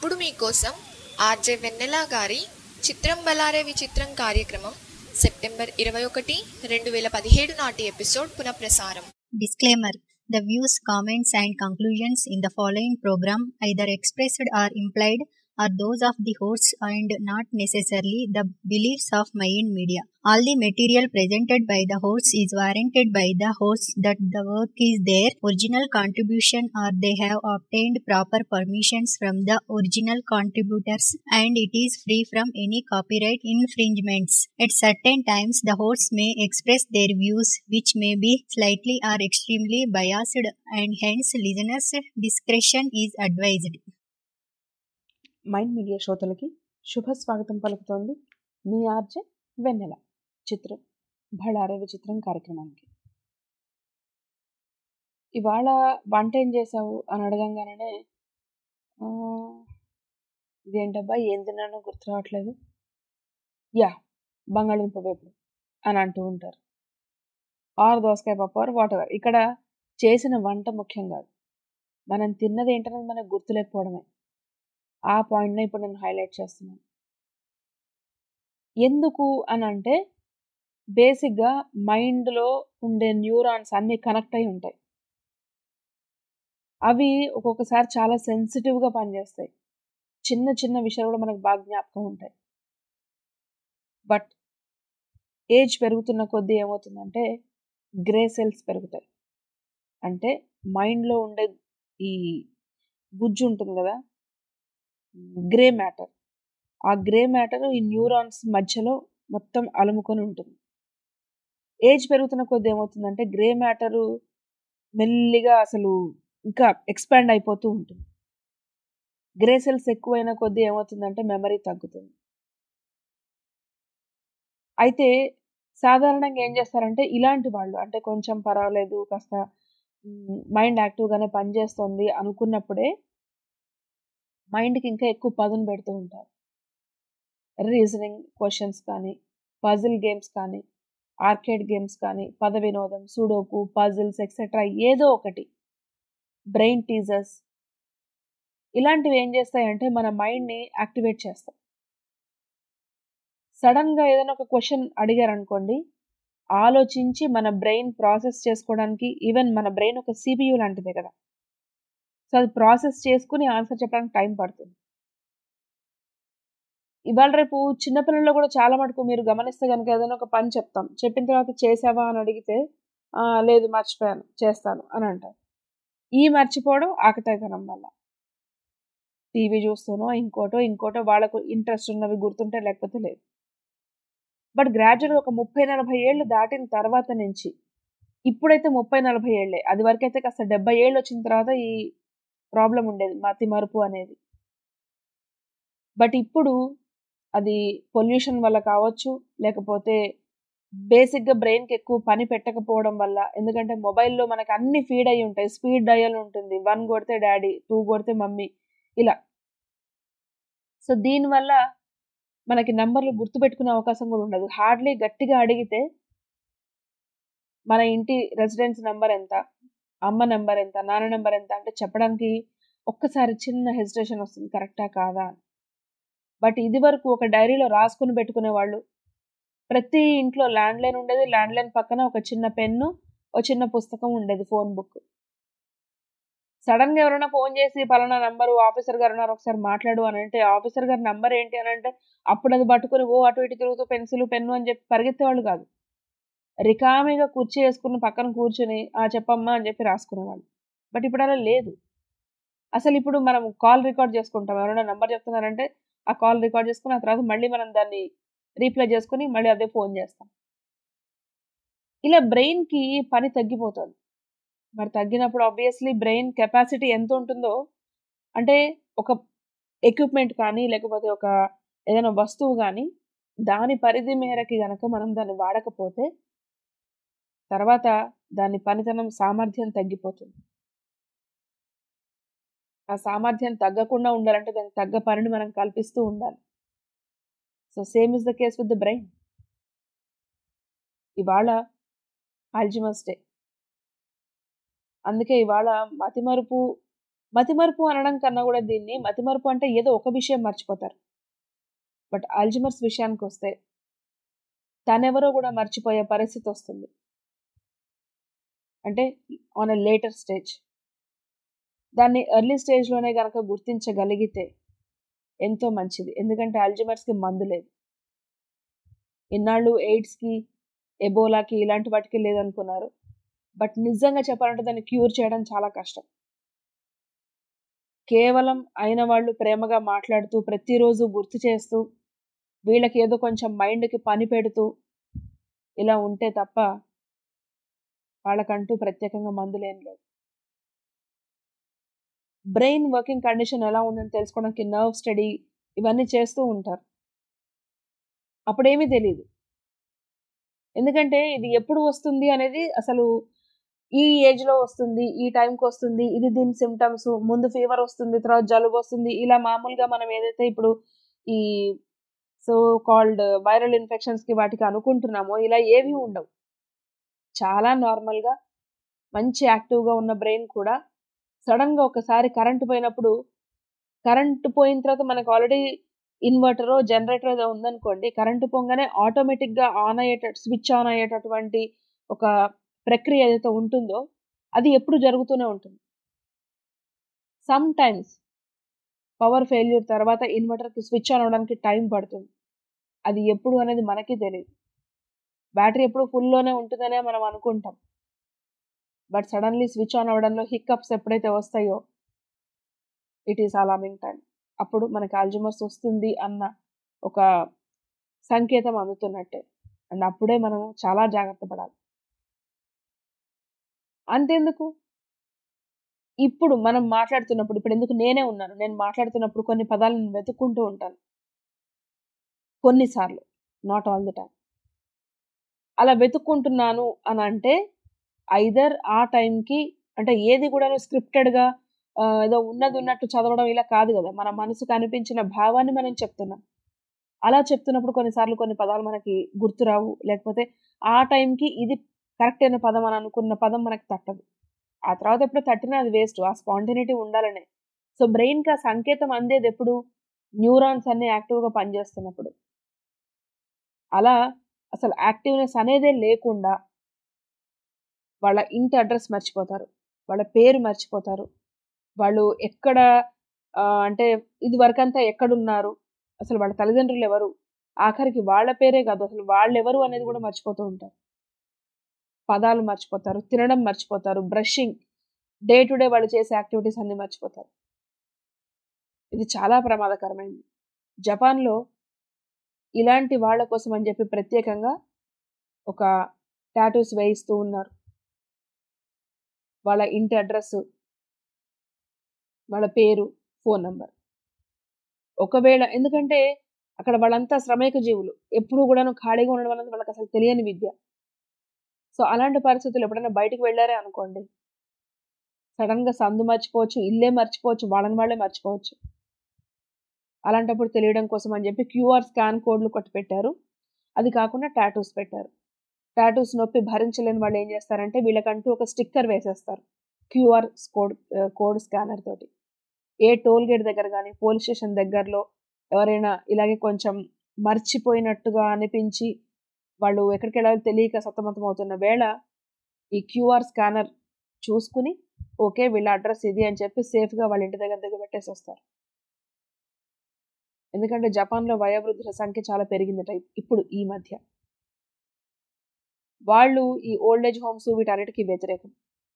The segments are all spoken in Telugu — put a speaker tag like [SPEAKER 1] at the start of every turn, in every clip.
[SPEAKER 1] ఇప్పుడు మీకోసం ఆర్జే వెన్నెల గారి చిత్రం బలారే విచిత్రం కార్యక్రమం సెప్టెంబర్ ఇరవై ఒకటి రెండు వేల పదిహేడు నాటి ఎపిసోడ్ పునఃప్రసారం
[SPEAKER 2] Disclaimer The views, comments, and conclusions in the following program, either expressed or implied, are those of the hosts and not necessarily the beliefs of Mayan Media. All the material presented by the hosts is warranted by the hosts that the work is their original contribution or they have obtained proper permissions from the original contributors and it is free from any copyright infringements. At certain times, the hosts may express their views which may be slightly or extremely biased and hence listeners' discretion is advised.
[SPEAKER 3] Mind media శ్రోతలకి శుభ స్వాగతం పలుకుతోంది మీ ఆర్జే వెన్నెల చిత్రం భళారే విచిత్రం కార్యక్రమానికి ఇవాళ వంట ఏం చేసావు అని అడగంగానే "ఆ, ఇదేంటబ్బా ఏం తిన్నానో గుర్తు రావట్లేదు యా బంగాళదుంప వేపుడు అని అంటూ ఉంటారు ఆరు దోసకాయ పప్పు ఆర్ వాటర్ ఇక్కడ చేసిన వంట ముఖ్యం కాదు మనం తిన్నది ఏంటనేది మనకు గుర్తులేకపోవడమే ఆ పాయింట్ని ఇప్పుడు నేను హైలైట్ చేస్తున్నాను ఎందుకు అని అంటే బేసిక్గా మైండ్లో ఉండే న్యూరాన్స్ అన్నీ కనెక్ట్ అయి ఉంటాయి అవి ఒక్కొక్కసారి చాలా సెన్సిటివ్గా పనిచేస్తాయి చిన్న చిన్న విషయాలు కూడా మనకు బాగా జ్ఞాపకం ఉంటాయి బట్ ఏజ్ పెరుగుతున్న కొద్దీ ఏమవుతుందంటే గ్రే సెల్స్ పెరుగుతాయి అంటే మైండ్లో ఉండే ఈ గుజ్జు ఉంటుంది కదా గ్రే మ్యాటర్ ఆ గ్రే మ్యాటర్ ఈ న్యూరాన్స్ మధ్యలో మొత్తం అలుముకొని ఉంటుంది ఏజ్ పెరుగుతున్న కొద్ది ఏమవుతుందంటే గ్రే మ్యాటరు మెల్లిగా అసలు ఇంకా ఎక్స్పాండ్ అయిపోతూ ఉంటుంది గ్రే సెల్స్ ఎక్కువైన కొద్దీ ఏమవుతుందంటే మెమరీ తగ్గుతుంది అయితే సాధారణంగా ఏం చేస్తారంటే ఇలాంటి వాళ్ళు అంటే కొంచెం పర్వాలేదు కాస్త మైండ్ యాక్టివ్గానే పనిచేస్తుంది అనుకున్నప్పుడే మైండ్కి ఇంకా ఎక్కువ పదును పెడుతూ ఉంటారు రీజనింగ్ క్వశ్చన్స్ కానీ పజిల్ గేమ్స్ కానీ ఆర్కేడ్ గేమ్స్ కానీ పద వినోదం సుడోకు పజిల్స్ ఎక్సెట్రా ఏదో ఒకటి బ్రెయిన్ టీజర్స్ ఇలాంటివి ఏం చేస్తాయంటే మన మైండ్ని యాక్టివేట్ చేస్తాయి సడన్గా ఏదైనా ఒక క్వశ్చన్ అడిగారు అనుకోండి ఆలోచించి మన బ్రెయిన్ ప్రాసెస్ చేసుకోవడానికి ఈవెన్ మన బ్రెయిన్ ఒక సిపియు లాంటిదే కదా సో అది ప్రాసెస్ చేసుకుని ఆన్సర్ చెప్పడానికి టైం పడుతుంది ఇవాళ రేపు చిన్నపిల్లల్లో కూడా చాలా మటుకు మీరు గమనిస్తే కనుక ఏదైనా ఒక పని చెప్తాం చెప్పిన తర్వాత చేసావా అని అడిగితే "ఆ, లేదు మర్చిపోయాను చేస్తాను అని అంటారు ఈ మర్చిపోవడం ఆకతాయితనం వల్ల టీవీ చూస్తూనో ఇంకోటో ఇంకోటో వాళ్ళకు ఇంట్రెస్ట్ ఉన్నవి గుర్తుంటే లేకపోతే లేదు బట్ గ్రాడ్యువల్గా ఒక ముప్పై నలభై ఏళ్ళు దాటిన తర్వాత నుంచి ఇప్పుడైతే ముప్పై నలభై ఏళ్ళే అది వరకైతే కాస్త డెబ్బై ఏళ్ళు వచ్చిన తర్వాత ఈ ప్రాబ్లం ఉండేది మతి మరుపు అనేది బట్ ఇప్పుడు అది పొల్యూషన్ వల్ల కావచ్చు లేకపోతే బేసిక్గా బ్రెయిన్కి ఎక్కువ పని పెట్టకపోవడం వల్ల ఎందుకంటే మొబైల్లో మనకు అన్ని ఫీడ్ అయి ఉంటాయి స్పీడ్ డయల్ ఉంటుంది వన్ కొడితే డాడీ టూ కొడితే మమ్మీ ఇలా సో దీనివల్ల మనకి నంబర్లు గుర్తుపెట్టుకునే అవకాశం కూడా ఉండదు హార్డ్లీ గట్టిగా అడిగితే మన ఇంటి రెసిడెన్స్ నెంబర్ ఎంత అమ్మ నెంబర్ ఎంత నాన్న నెంబర్ ఎంత అంటే చెప్పడానికి ఒక్కసారి చిన్న హెసిటేషన్ వస్తుంది కరెక్టా కాదా అని బట్ ఇది వరకు ఒక డైరీలో రాసుకుని పెట్టుకునే వాళ్ళు ప్రతి ఇంట్లో ల్యాండ్ లైన్ ఉండేది ల్యాండ్ లైన్ పక్కన ఒక చిన్న పెన్ను ఒక చిన్న పుస్తకం ఉండేది ఫోన్ బుక్ సడన్ గా ఎవరైనా ఫోన్ చేసి పలానా నంబరు ఆఫీసర్ గారు ఉన్నారు ఒకసారి మాట్లాడు అని అంటే ఆఫీసర్ గారి నంబర్ ఏంటి అని అంటే అప్పుడు అది పట్టుకుని ఓ అటు ఇటు తిరుగుతూ పెన్సిల్ పెన్ను అని చెప్పి పరిగెత్తేవాళ్ళు కాదు రికామిగా కుర్చీ వేసుకుని పక్కన కూర్చుని ఆ చెప్పమ్మా అని చెప్పి రాసుకునేవాళ్ళు బట్ ఇప్పుడు అలా లేదు అసలు ఇప్పుడు మనం కాల్ రికార్డ్ చేసుకుంటాం ఎవరైనా నంబర్ చెప్తున్నారంటే ఆ కాల్ రికార్డ్ చేసుకుని ఆ తర్వాత మళ్ళీ మనం దాన్ని రీప్లై చేసుకుని మళ్ళీ అదే ఫోన్ చేస్తాం ఇలా బ్రెయిన్కి పని తగ్గిపోతుంది మరి తగ్గినప్పుడు ఆబ్వియస్లీ బ్రెయిన్ కెపాసిటీ ఎంత ఉంటుందో అంటే ఒక ఎక్విప్మెంట్ కానీ లేకపోతే ఒక ఏదైనా వస్తువు కానీ దాని పరిధి మేరకి గనక మనం దాన్ని వాడకపోతే తర్వాత దాని పనితనం సామర్థ్యం తగ్గిపోతుంది ఆ సామర్థ్యం తగ్గకుండా ఉండాలంటే దానికి తగ్గ పనిని మనం కల్పిస్తూ ఉండాలి so same is the case with the brain ఇవాళ ఆల్జిమస్ డే అందుకే ఇవాళ మతిమరుపు మతిమరుపు అనడం కన్నా కూడా దీన్ని మతిమరుపు అంటే ఏదో ఒక విషయం మర్చిపోతారు బట్ ఆల్జిమర్స్ విషయానికి వస్తే తనెవరో కూడా మర్చిపోయే పరిస్థితి వస్తుంది అంటే ఆన్ ఎ లేటర్ స్టేజ్ దాన్ని ఎర్లీ స్టేజ్లోనే కనుక గుర్తించగలిగితే ఎంతో మంచిది ఎందుకంటే ఆల్జిమర్స్కి మందు లేదు ఇన్నాళ్ళు ఎయిడ్స్కి ఎబోలాకి ఇలాంటి వాటికి లేదనుకున్నారు బట్ నిజంగా చెప్పాలంటే దాన్ని క్యూర్ చేయడం చాలా కష్టం కేవలం అయిన వాళ్ళు ప్రేమగా మాట్లాడుతూ ప్రతిరోజు గుర్తు చేస్తూ వీళ్ళకి ఏదో కొంచెం మైండ్కి పని పెడుతూ ఇలా ఉంటే తప్ప వాళ్ళకంటూ ప్రత్యేకంగా మందులేం లేవు బ్రెయిన్ వర్కింగ్ కండిషన్ ఎలా ఉందని తెలుసుకోవడానికి నర్వ్ స్టడీ ఇవన్నీ చేస్తూ ఉంటారు అప్పుడేమీ తెలియదు ఎందుకంటే ఇది ఎప్పుడు వస్తుంది అనేది అసలు ఈ ఏజ్లో వస్తుంది ఈ టైంకి వస్తుంది ఇది దీని సిమ్టమ్స్ ముందు ఫీవర్ వస్తుంది తర్వాత జలుబు వస్తుంది ఇలా మామూలుగా మనం ఏదైతే ఇప్పుడు ఈ సో కాల్డ్ వైరల్ ఇన్ఫెక్షన్స్కి వాటికి అనుకుంటున్నామో ఇలా ఏవి ఉండవు చాలా నార్మల్గా మంచి యాక్టివ్గా ఉన్న బ్రెయిన్ కూడా సడన్గా ఒకసారి కరెంటు పోయినప్పుడు కరెంటు పోయిన తర్వాత మనకు ఆల్రెడీ ఇన్వర్టరో జనరేటర్ ఏదో ఉందనుకోండి కరెంటు పోగానే ఆటోమేటిక్గా ఆన్ అయ్యేట స్విచ్ ఆన్ అయ్యేటటువంటి ఒక ప్రక్రియ ఏదైతే ఉంటుందో అది ఎప్పుడు జరుగుతూనే ఉంటుంది సమ్ టైమ్స్ పవర్ ఫెయిల్యూర్ తర్వాత ఇన్వర్టర్కి స్విచ్ ఆన్ అవ్వడానికి టైం పడుతుంది అది ఎప్పుడు అనేది మనకి తెలియదు బ్యాటరీ ఎప్పుడు ఫుల్లోనే ఉంటుందనే మనం అనుకుంటాం బట్ సడన్లీ స్విచ్ ఆన్ అవ్వడంలో హిక్అప్స్ ఎప్పుడైతే వస్తాయో ఇట్ ఈస్ అలామింగ్ టైం అప్పుడు మనకి ఆల్జిమర్స్ వస్తుంది అన్న ఒక సంకేతం అందుతున్నట్టే అండ్ అప్పుడే మనం చాలా జాగ్రత్త పడాలి అంతెందుకు ఇప్పుడు మనం మాట్లాడుతున్నప్పుడు ఇప్పుడు ఎందుకు నేనే ఉన్నాను నేను మాట్లాడుతున్నప్పుడు కొన్ని పదాలను వెతుక్కుంటూ ఉంటాను కొన్నిసార్లు నాట్ ఆల్ ది టైం అలా వెతుక్కుంటున్నాను అని అంటే ఐదర్ ఆ టైంకి అంటే ఏది కూడా స్క్రిప్టెడ్గా ఏదో ఉన్నది ఉన్నట్టు చదవడం ఇలా కాదు కదా మన మనసుకు అనిపించిన భావాన్ని మనం చెప్తున్నాం అలా చెప్తున్నప్పుడు కొన్నిసార్లు కొన్ని పదాలు మనకి గుర్తురావు లేకపోతే ఆ టైంకి ఇది కరెక్ట్ అయిన పదం అని అనుకున్న పదం మనకు తట్టదు ఆ తర్వాత ఎప్పుడు తట్టినా అది వేస్ట్ ఆ స్పాంటినిటీ ఉండాలనే సో బ్రెయిన్కి ఆ సంకేతం అందేది ఎప్పుడు న్యూరాన్స్ అన్ని యాక్టివ్గా పనిచేస్తున్నప్పుడు అలా అసలు యాక్టివ్నెస్ అనేదే లేకుండా వాళ్ళ ఇంటి అడ్రస్ మర్చిపోతారు వాళ్ళ పేరు మర్చిపోతారు వాళ్ళు ఎక్కడ అంటే ఇది వరకంతా ఎక్కడున్నారు అసలు వాళ్ళ తల్లిదండ్రులు ఎవరు ఆఖరికి వాళ్ళ పేరే కాదు అసలు వాళ్ళు ఎవరు అనేది కూడా మర్చిపోతూ ఉంటారు పదాలు మర్చిపోతారు తినడం మర్చిపోతారు బ్రషింగ్ డే టు డే వాళ్ళు చేసే యాక్టివిటీస్ అన్ని మర్చిపోతారు ఇది చాలా ప్రమాదకరమైంది జపాన్లో ఇలాంటి వాళ్ళ కోసం అని చెప్పి ప్రత్యేకంగా ఒక టాటూస్ వేయిస్తూ ఉన్నారు వాళ్ళ ఇంటి అడ్రస్ వాళ్ళ పేరు ఫోన్ నంబర్ ఒకవేళ ఎందుకంటే అక్కడ వాళ్ళంతా శ్రమైక జీవులు ఎప్పుడు కూడాను ఖాళీగా ఉండడం అనేది వాళ్ళకి అసలు తెలియని విద్య సో అలాంటి పరిస్థితులు ఎప్పుడైనా బయటకు వెళ్ళారే అనుకోండి సడన్గా సందు మర్చిపోవచ్చు ఇల్లే మర్చిపోవచ్చు వాళ్ళని వాళ్ళే మర్చిపోవచ్చు అలాంటప్పుడు తెలియడం కోసం అని చెప్పి క్యూఆర్ స్కాన్ కోడ్లు కొట్టి పెట్టారు అది కాకుండా టాటూస్ పెట్టారు టాటూస్ నొప్పి భరించలేని వాళ్ళు ఏం చేస్తారంటే వీళ్ళకంటూ ఒక స్టిక్కర్ వేసేస్తారు క్యూఆర్ కోడ్ కోడ్ స్కానర్ తోటి ఏ టోల్ గేట్ దగ్గర కానీ పోలీస్ స్టేషన్ దగ్గరలో ఎవరైనా ఇలాగే కొంచెం మర్చిపోయినట్టుగా అనిపించి వాళ్ళు ఎక్కడికి వెళ్ళాలో తెలియక సతమతం అవుతున్న వేళ ఈ క్యూఆర్ స్కానర్ చూసుకుని ఓకే వీళ్ళ అడ్రస్ ఇది అని చెప్పి సేఫ్గా వాళ్ళ ఇంటి దగ్గర దగ్గర పెట్టేసి వస్తారు ఎందుకంటే జపాన్లో వయోవృద్ధుల సంఖ్య చాలా పెరిగిందట ఇప్పుడు ఈ మధ్య వాళ్ళు ఈ ఓల్డ్ ఏజ్ హోమ్స్ వీటన్నిటికీ వ్యతిరేకం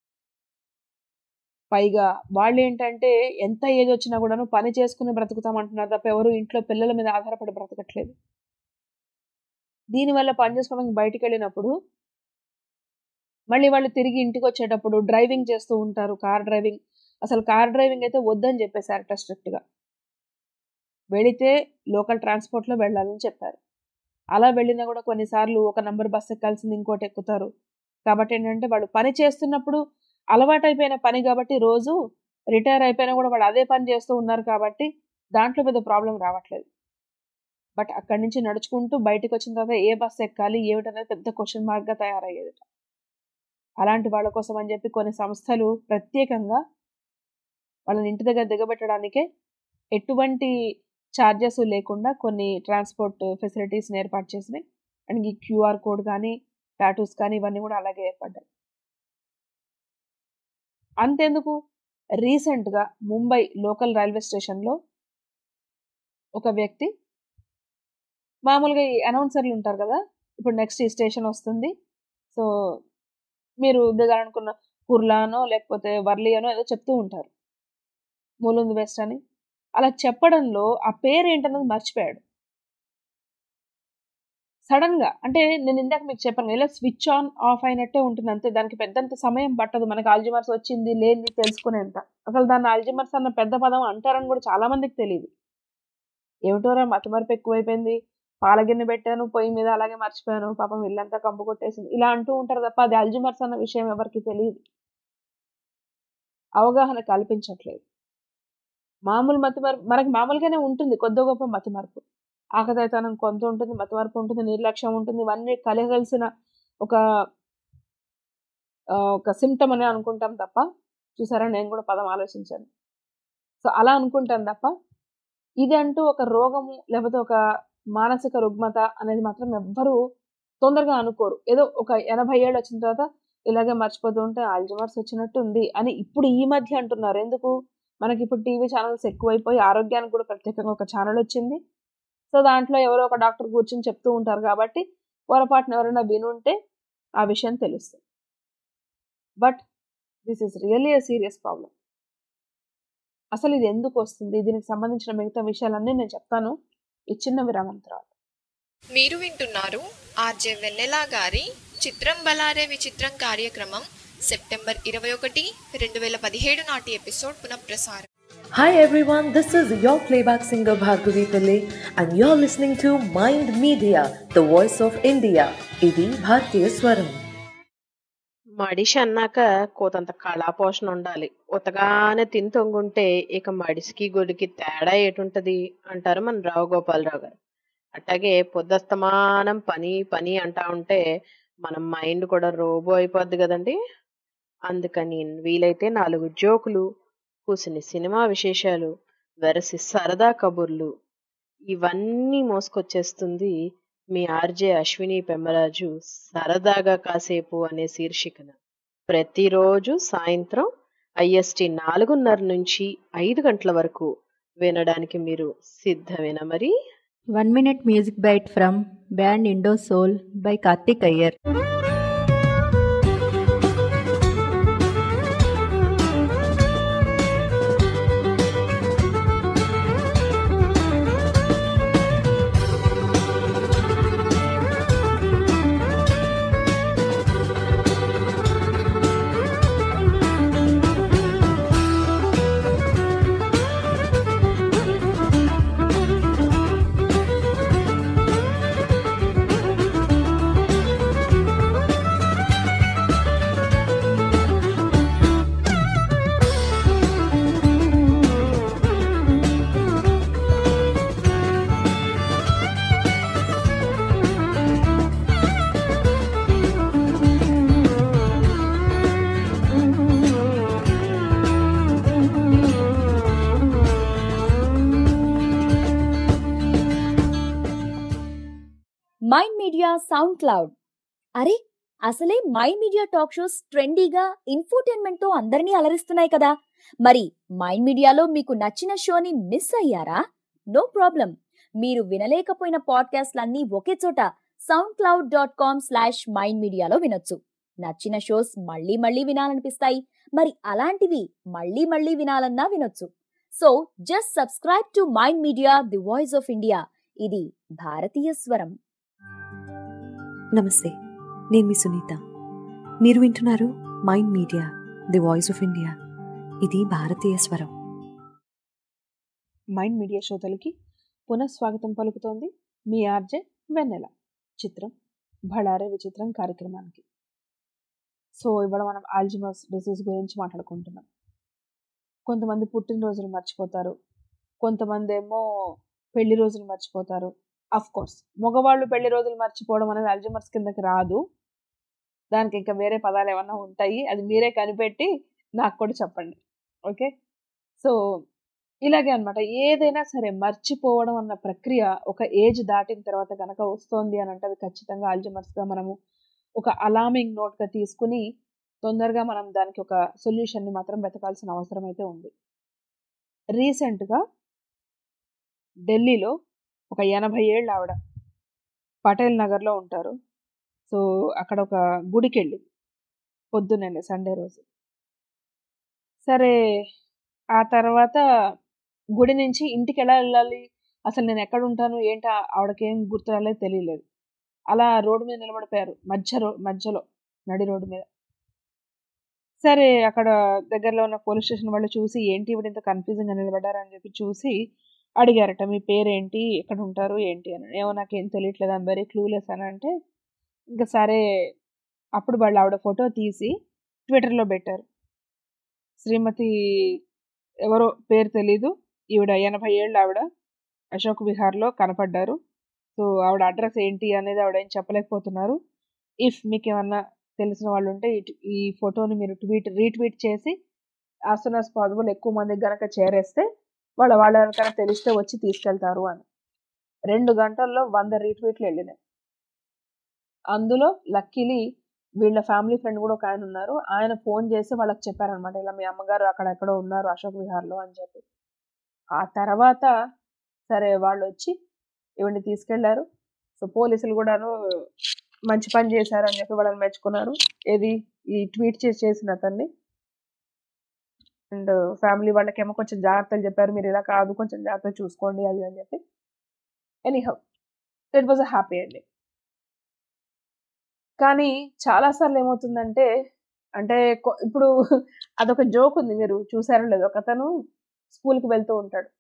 [SPEAKER 3] పైగా వాళ్ళు ఏంటంటే ఎంత ఏజ్ వచ్చినా కూడాను పని చేసుకుని బ్రతుకుతామంటున్నారు తప్ప ఎవరు ఇంట్లో పిల్లల మీద ఆధారపడి బ్రతకట్లేదు దీనివల్ల పని చేసుకోవడానికి బయటికి వెళ్ళినప్పుడు మళ్ళీ వాళ్ళు తిరిగి ఇంటికి వచ్చేటప్పుడు డ్రైవింగ్ చేస్తూ ఉంటారు కార్ డ్రైవింగ్ అసలు కార్ డ్రైవింగ్ అయితే వద్దని చెప్పేశారట స్ట్రిక్ట్గా వెళితే లోకల్ ట్రాన్స్పోర్ట్లో వెళ్ళాలని చెప్పారు అలా వెళ్ళినా కూడా కొన్నిసార్లు ఒక నంబర్ బస్ ఎక్కాల్సింది ఇంకోటి ఎక్కుతారు కాబట్టి ఏంటంటే వాళ్ళు పని చేస్తున్నప్పుడు అలవాటైపోయిన పని కాబట్టి రోజు రిటైర్ అయిపోయినా కూడా వాళ్ళు అదే పని చేస్తూ ఉన్నారు కాబట్టి దాంట్లో పెద్ద ప్రాబ్లం రావట్లేదు బట్ అక్కడి నుంచి నడుచుకుంటూ బయటకు వచ్చిన తర్వాత ఏ బస్సు ఎక్కాలి ఏమిటనేది పెద్ద క్వశ్చన్ మార్క్గా తయారయ్యేది అలాంటి వాళ్ళ కోసం అని చెప్పి కొన్ని సంస్థలు ప్రత్యేకంగా వాళ్ళని ఇంటి దగ్గర దిగబెట్టడానికే ఎటువంటి ఛార్జెస్ లేకుండా కొన్ని ట్రాన్స్పోర్ట్ ఫెసిలిటీస్ని ఏర్పాటు చేసినాయి అండ్ ఈ క్యూఆర్ కోడ్ కానీ టాటూస్ కానీ ఇవన్నీ కూడా అలాగే ఏర్పడ్డాయి అంతెందుకు రీసెంట్గా ముంబై లోకల్ రైల్వే స్టేషన్లో ఒక వ్యక్తి మామూలుగా ఈ అనౌన్సర్లు ఉంటారు కదా ఇప్పుడు నెక్స్ట్ ఈ స్టేషన్ వస్తుంది సో మీరు దిగాలనుకున్న కుర్లానో లేకపోతే వర్లి అనో ఏదో చెప్తూ ఉంటారు మూలుంది వెస్ట్ అని అలా చెప్పడంలో ఆ పేరు ఏంటన్నది మర్చిపోయాడు సడన్ గా అంటే నేను ఇందాక మీకు చెప్పాను ఇలా స్విచ్ ఆన్ ఆఫ్ అయినట్టే ఉంటుంది అంతే దానికి పెద్దంత సమయం పట్టదు మనకి ఆల్జిమర్స్ వచ్చింది లేనిది తెలుసుకునేంత అసలు దాన్ని ఆల్జిమర్స్ అన్న పెద్ద పదం అంటారని కూడా చాలా మందికి తెలియదు ఏమిటోరా మతమరుపు ఎక్కువైపోయింది పాలగిన్నె పెట్టాను పొయ్యి మీద అలాగే మర్చిపోయాను పాపం ఇల్లంతా కంపు కొట్టేసింది ఇలా అంటూ ఉంటారు తప్ప అది అల్జిమర్స్ అన్న విషయం ఎవరికి తెలియదు అవగాహన కల్పించట్లేదు మామూలు మతిమరుపు మనకి మామూలుగానే ఉంటుంది కొద్ది గొప్ప మతిమరుపు ఆకతాయితనం కొంత ఉంటుంది మతిమరుపు ఉంటుంది నిర్లక్ష్యం ఉంటుంది ఇవన్నీ కలగలిసిన ఒక ఆ, ఒక సిమ్టమ్ అని అనుకుంటాం తప్ప చూసారా నేను కూడా పదం ఆలోచించాను సో అలా అనుకుంటాను తప్ప ఇది అంటూ ఒక రోగము లేకపోతే ఒక మానసిక రుగ్మత అనేది మాత్రం ఎవ్వరూ తొందరగా అనుకోరు ఏదో ఒక ఎనభై ఏళ్ళు వచ్చిన తర్వాత ఇలాగే మర్చిపోతూ ఉంటే ఆల్జమర్స్ వచ్చినట్టు ఉంది అని ఇప్పుడు ఈ మధ్య అంటున్నారు ఎందుకు మనకి ఇప్పుడు టీవీ ఛానల్స్ ఎక్కువైపోయి ఆరోగ్యానికి కూడా ప్రత్యేకంగా ఒక ఛానల్ వచ్చింది సో దాంట్లో ఎవరో ఒక డాక్టర్ కూర్చొని చెప్తూ ఉంటారు కాబట్టి పొరపాటున ఎవరైనా వినుంటే ఆ విషయం తెలుస్తుంది but this is really a serious problem అసలు ఇది ఎందుకు వస్తుంది దీనికి సంబంధించిన మిగతా విషయాలన్నీ నేను చెప్తాను ఈ చిన్న విరామం తర్వాత
[SPEAKER 1] మీరు వింటున్నారు ఆర్జే వెన్నెలా గారి చిత్రం బలారే విచిత్రం కార్యక్రమం సెప్టెంబర్ ఇరవై ఒకటి రెండు వేల పదిహేడు నాటి ఎపిసోడ్ పునఃప్రసారం
[SPEAKER 4] Hi everyone, this is your playback singer Bhargavi Pillai and you're listening to Mind Media, the voice of India. ఇది భారతీయ స్వరం
[SPEAKER 5] మడిషి అన్నాక కోతంత కళాపోషణ ఉండాలి ఉతగానే తిని తొంగుంటే ఇక మడిసికి గొడికి తేడా ఏటుంటది అంటారు మన రావు గోపాలరావు గారు అట్లాగే పొద్దస్తమానం పని పని అంటా ఉంటే మన మైండ్ కూడా రోబో అయిపోద్ది కదండి అందుకని వీలైతే నాలుగు జోకులు కూసిని సినిమా విశేషాలు వెరసి సరదా కబుర్లు ఇవన్నీ మోసుకొచ్చేస్తుంది మీ ఆర్జే అశ్విని పెమ్మరాజు సరదాగా కాసేపు అనే శీర్షికన ప్రతిరోజు సాయంత్రం ఐఎస్టి నాలుగున్నర నుంచి ఐదు గంటల వరకు వినడానికి మీరు సిద్ధమేనా మరి
[SPEAKER 2] One minute music bite from band Indo Soul by Karthik Iyer.
[SPEAKER 6] Mind media SoundCloud అరే అసలే మైండ్ మీడియా టాక్ షోస్ ట్రెండీగా ఇన్ఫోటైన్మెంట్ తో అందరినీ అలరిస్తున్నాయి కదా మరి మైండ్ మీడియాలో మీకు నచ్చిన షోని మిస్ అయ్యారా నో ప్రాబ్లం మీరు వినలేకపోయిన పాడ్కాస్ట్లన్నీ ఒకే చోట SoundCloud dot com slash mind మీడియాలో వినొచ్చు నచ్చిన షోస్ మళ్ళీ మళ్ళీ వినాలనిపిస్తాయి మరి అలాంటివి మళ్ళీ మళ్ళీ వినాలన్నా వినొచ్చు so just subscribe to mind media the voice of India ఇది భారతీయ స్వరం
[SPEAKER 4] నమస్తే నేను మీ సునీత మీరు వింటున్నారు mind media the voice of India ఇది భారతీయ స్వరం
[SPEAKER 3] మైండ్ మీడియా శ్రోతలకి పునఃస్వాగతం పలుకుతోంది మీ ఆర్జే వెన్నెల చిత్రం భళారే విచిత్రం కార్యక్రమానికి సో ఇవాళ మనం ఆల్జిమస్ డిసీజ్ గురించి మాట్లాడుకుంటున్నాం కొంతమంది పుట్టినరోజులు మర్చిపోతారు కొంతమంది ఏమో పెళ్లి రోజులు మర్చిపోతారు అఫ్ కోర్స్ మగవాళ్ళు పెళ్లి రోజులు మర్చిపోవడం అనేది అల్జిమర్స్ కిందకి రాదు దానికి ఇంకా వేరే పదాలు ఏమన్నా ఉంటాయి అది మీరే కనిపెట్టి నాకు కూడా చెప్పండి ఓకే సో ఇలాగే అన్నమాట ఏదైనా సరే మర్చిపోవడం అన్న ప్రక్రియ ఒక ఏజ్ దాటిన తర్వాత కనుక వస్తోంది అని అంటే అది ఖచ్చితంగా ఆల్జమర్స్గా మనము ఒక అలామింగ్ నోట్గా తీసుకుని తొందరగా మనం దానికి ఒక సొల్యూషన్ని మాత్రం వెతకాల్సిన అవసరం అయితే ఉంది రీసెంట్గా ఢిల్లీలో ఒక ఎనభై ఏళ్ళు ఆవిడ పటేల్ నగర్లో ఉంటారు సో అక్కడ ఒక గుడికి వెళ్ళింది పొద్దున్నే సండే రోజు సరే ఆ తర్వాత గుడి నుంచి ఇంటికి ఎలా వెళ్ళాలి అసలు నేను ఎక్కడ ఉంటాను ఏంటి ఆవిడకి ఏం గుర్తు రాలేదు తెలియలేదు అలా రోడ్డు మీద నిలబడిపోయారు మధ్య రో మధ్యలో నడి రోడ్డు మీద సరే అక్కడ దగ్గరలో ఉన్న పోలీస్ స్టేషన్ వాళ్ళు చూసి ఏంటి ఇవిడ ఇంత కన్ఫ్యూజింగ్గా నిలబడ్డారని చెప్పి చూసి అడిగారట మీ పేరేంటి ఎక్కడ ఉంటారు ఏంటి అని ఏమో నాకేం తెలియట్లేదు ఐమ్ వెరీ క్లూలెస్ అని అంటే ఇంకా సరే అప్పుడు వాళ్ళు ఆవిడ ఫోటో తీసి ట్విట్టర్లో పెట్టారు శ్రీమతి ఎవరో పేరు తెలీదు ఈవిడ ఎనభై ఏళ్ళు ఆవిడ అశోక్ విహార్లో కనపడ్డారు సో ఆవిడ అడ్రస్ ఏంటి అనేది ఆవిడ ఏం చెప్పలేకపోతున్నారు ఇఫ్ మీకు ఏమన్నా తెలిసిన వాళ్ళు ఉంటే ఇటు ఈ ఫోటోని మీరు ట్వీట్ రీట్వీట్ చేసి యాజ్ సూన్ యాజ్ పాసిబుల్ ఎక్కువ మందికి గనక చేరేస్తే వాళ్ళ వాళ్ళ ఎవరికైనా తెలిస్తే వచ్చి తీసుకెళ్తారు అని రెండు గంటల్లో వంద రీట్వీట్లు వెళ్ళినాయి అందులో లక్కీలీ వీళ్ళ ఫ్యామిలీ ఫ్రెండ్ కూడా ఒక ఆయన ఉన్నారు ఆయన ఫోన్ చేసి వాళ్ళకి చెప్పారనమాట ఇలా మీ అమ్మగారు అక్కడ ఎక్కడో ఉన్నారు అశోక్ విహార్లో అని చెప్పి ఆ తర్వాత సరే వాళ్ళు వచ్చి ఇవన్నీ తీసుకెళ్లారు సో పోలీసులు కూడాను మంచి పని చేశారు అని చెప్పి వాళ్ళని మెచ్చుకున్నారు ఏది ఈ ట్వీట్ చేసి చేసిన అతన్ని అండ్ ఫ్యామిలీ వాళ్ళకేమో కొంచెం జాగ్రత్తలు చెప్పారు మీరు ఇలా కాదు కొంచెం జాగ్రత్త చూసుకోండి అది అని చెప్పి anyhow it was a happy ending కానీ చాలాసార్లు ఏమవుతుందంటే అంటే కొ- ఇప్పుడు అదొక జోక్ ఉంది మీరు చూసారో లేదో ఒక అతను స్కూల్కి వెళ్తూ ఉంటాడు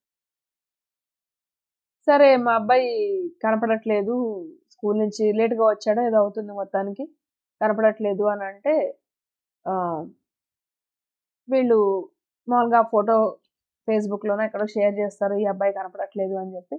[SPEAKER 3] సరే మా అబ్బాయి కనపడట్లేదు స్కూల్ నుంచి లేట్గా వచ్చాడో ఏదో అవుతుంది మొత్తానికి కనపడట్లేదు అని అంటే ఆ, వీళ్ళు మామూలుగా ఫోటో ఫేస్బుక్లోనే ఎక్కడో షేర్ చేస్తారు ఈ అబ్బాయి కనపడట్లేదు అని చెప్పి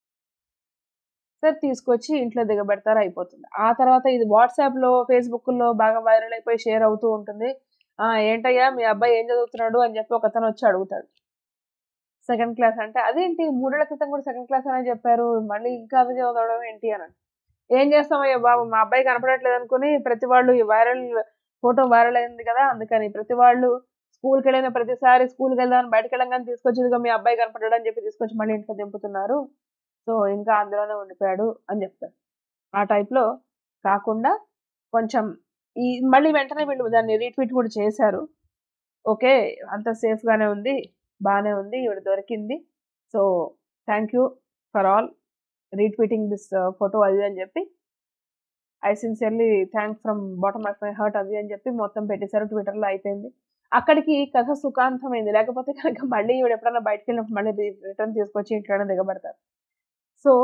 [SPEAKER 3] సరే తీసుకొచ్చి ఇంట్లో దిగబెడతారు అయిపోతుంది ఆ తర్వాత ఇది వాట్సాప్లో ఫేస్బుక్లో బాగా వైరల్ అయిపోయి షేర్ అవుతూ ఉంటుంది ఆ ఏంటయ్యా మీ అబ్బాయి ఏం చదువుతున్నాడు అని చెప్పి ఒకతను వచ్చి అడుగుతాడు సెకండ్ క్లాస్ అంటే అదేంటి మూడేళ్ల క్రితం కూడా సెకండ్ క్లాస్ అనే చెప్పారు మళ్ళీ ఇంకా అది చదవడం ఏంటి అని ఏం చేస్తామయ్యా బాబు మా అబ్బాయి కనపడట్లేదు అనుకుని ప్రతి వాళ్ళు ఈ వైరల్ ఫోటో వైరల్ అయింది కదా అందుకని ప్రతి వాళ్ళు స్కూల్కి వెళ్ళిన ప్రతిసారి స్కూల్కి వెళ్దాం బయటకు వెళ్ళగానే తీసుకొచ్చి ఇదిగో మీ అబ్బాయి కనపడ్డాడు అని చెప్పి తీసుకొచ్చి మళ్ళీ ఇంట్లో దింపుతున్నారు సో ఇంకా అందులోనే ఉండిపోయాడు అని చెప్తారు ఆ టైప్లో కాకుండా కొంచెం ఈ మళ్ళీ వెంటనే వీళ్ళు దాన్ని రీట్వీట్ కూడా చేశారు ఓకే అంత సేఫ్గానే ఉంది బాగానే ఉంది ఇవిడ దొరికింది so thank you for all retweeting this photo అది అని చెప్పి I sincerely thank from bottom of my heart అది అని చెప్పి మొత్తం పెట్టేశారు ట్విట్టర్లో అయిపోయింది అక్కడికి కథ సుఖాంతమైంది లేకపోతే కనుక మళ్ళీ ఇవిడ ఎప్పుడైనా బయటకు వెళ్ళినప్పుడు మళ్ళీ రిటర్న్ తీసుకొచ్చి ఇంట్లోనే దిగబడతారు సో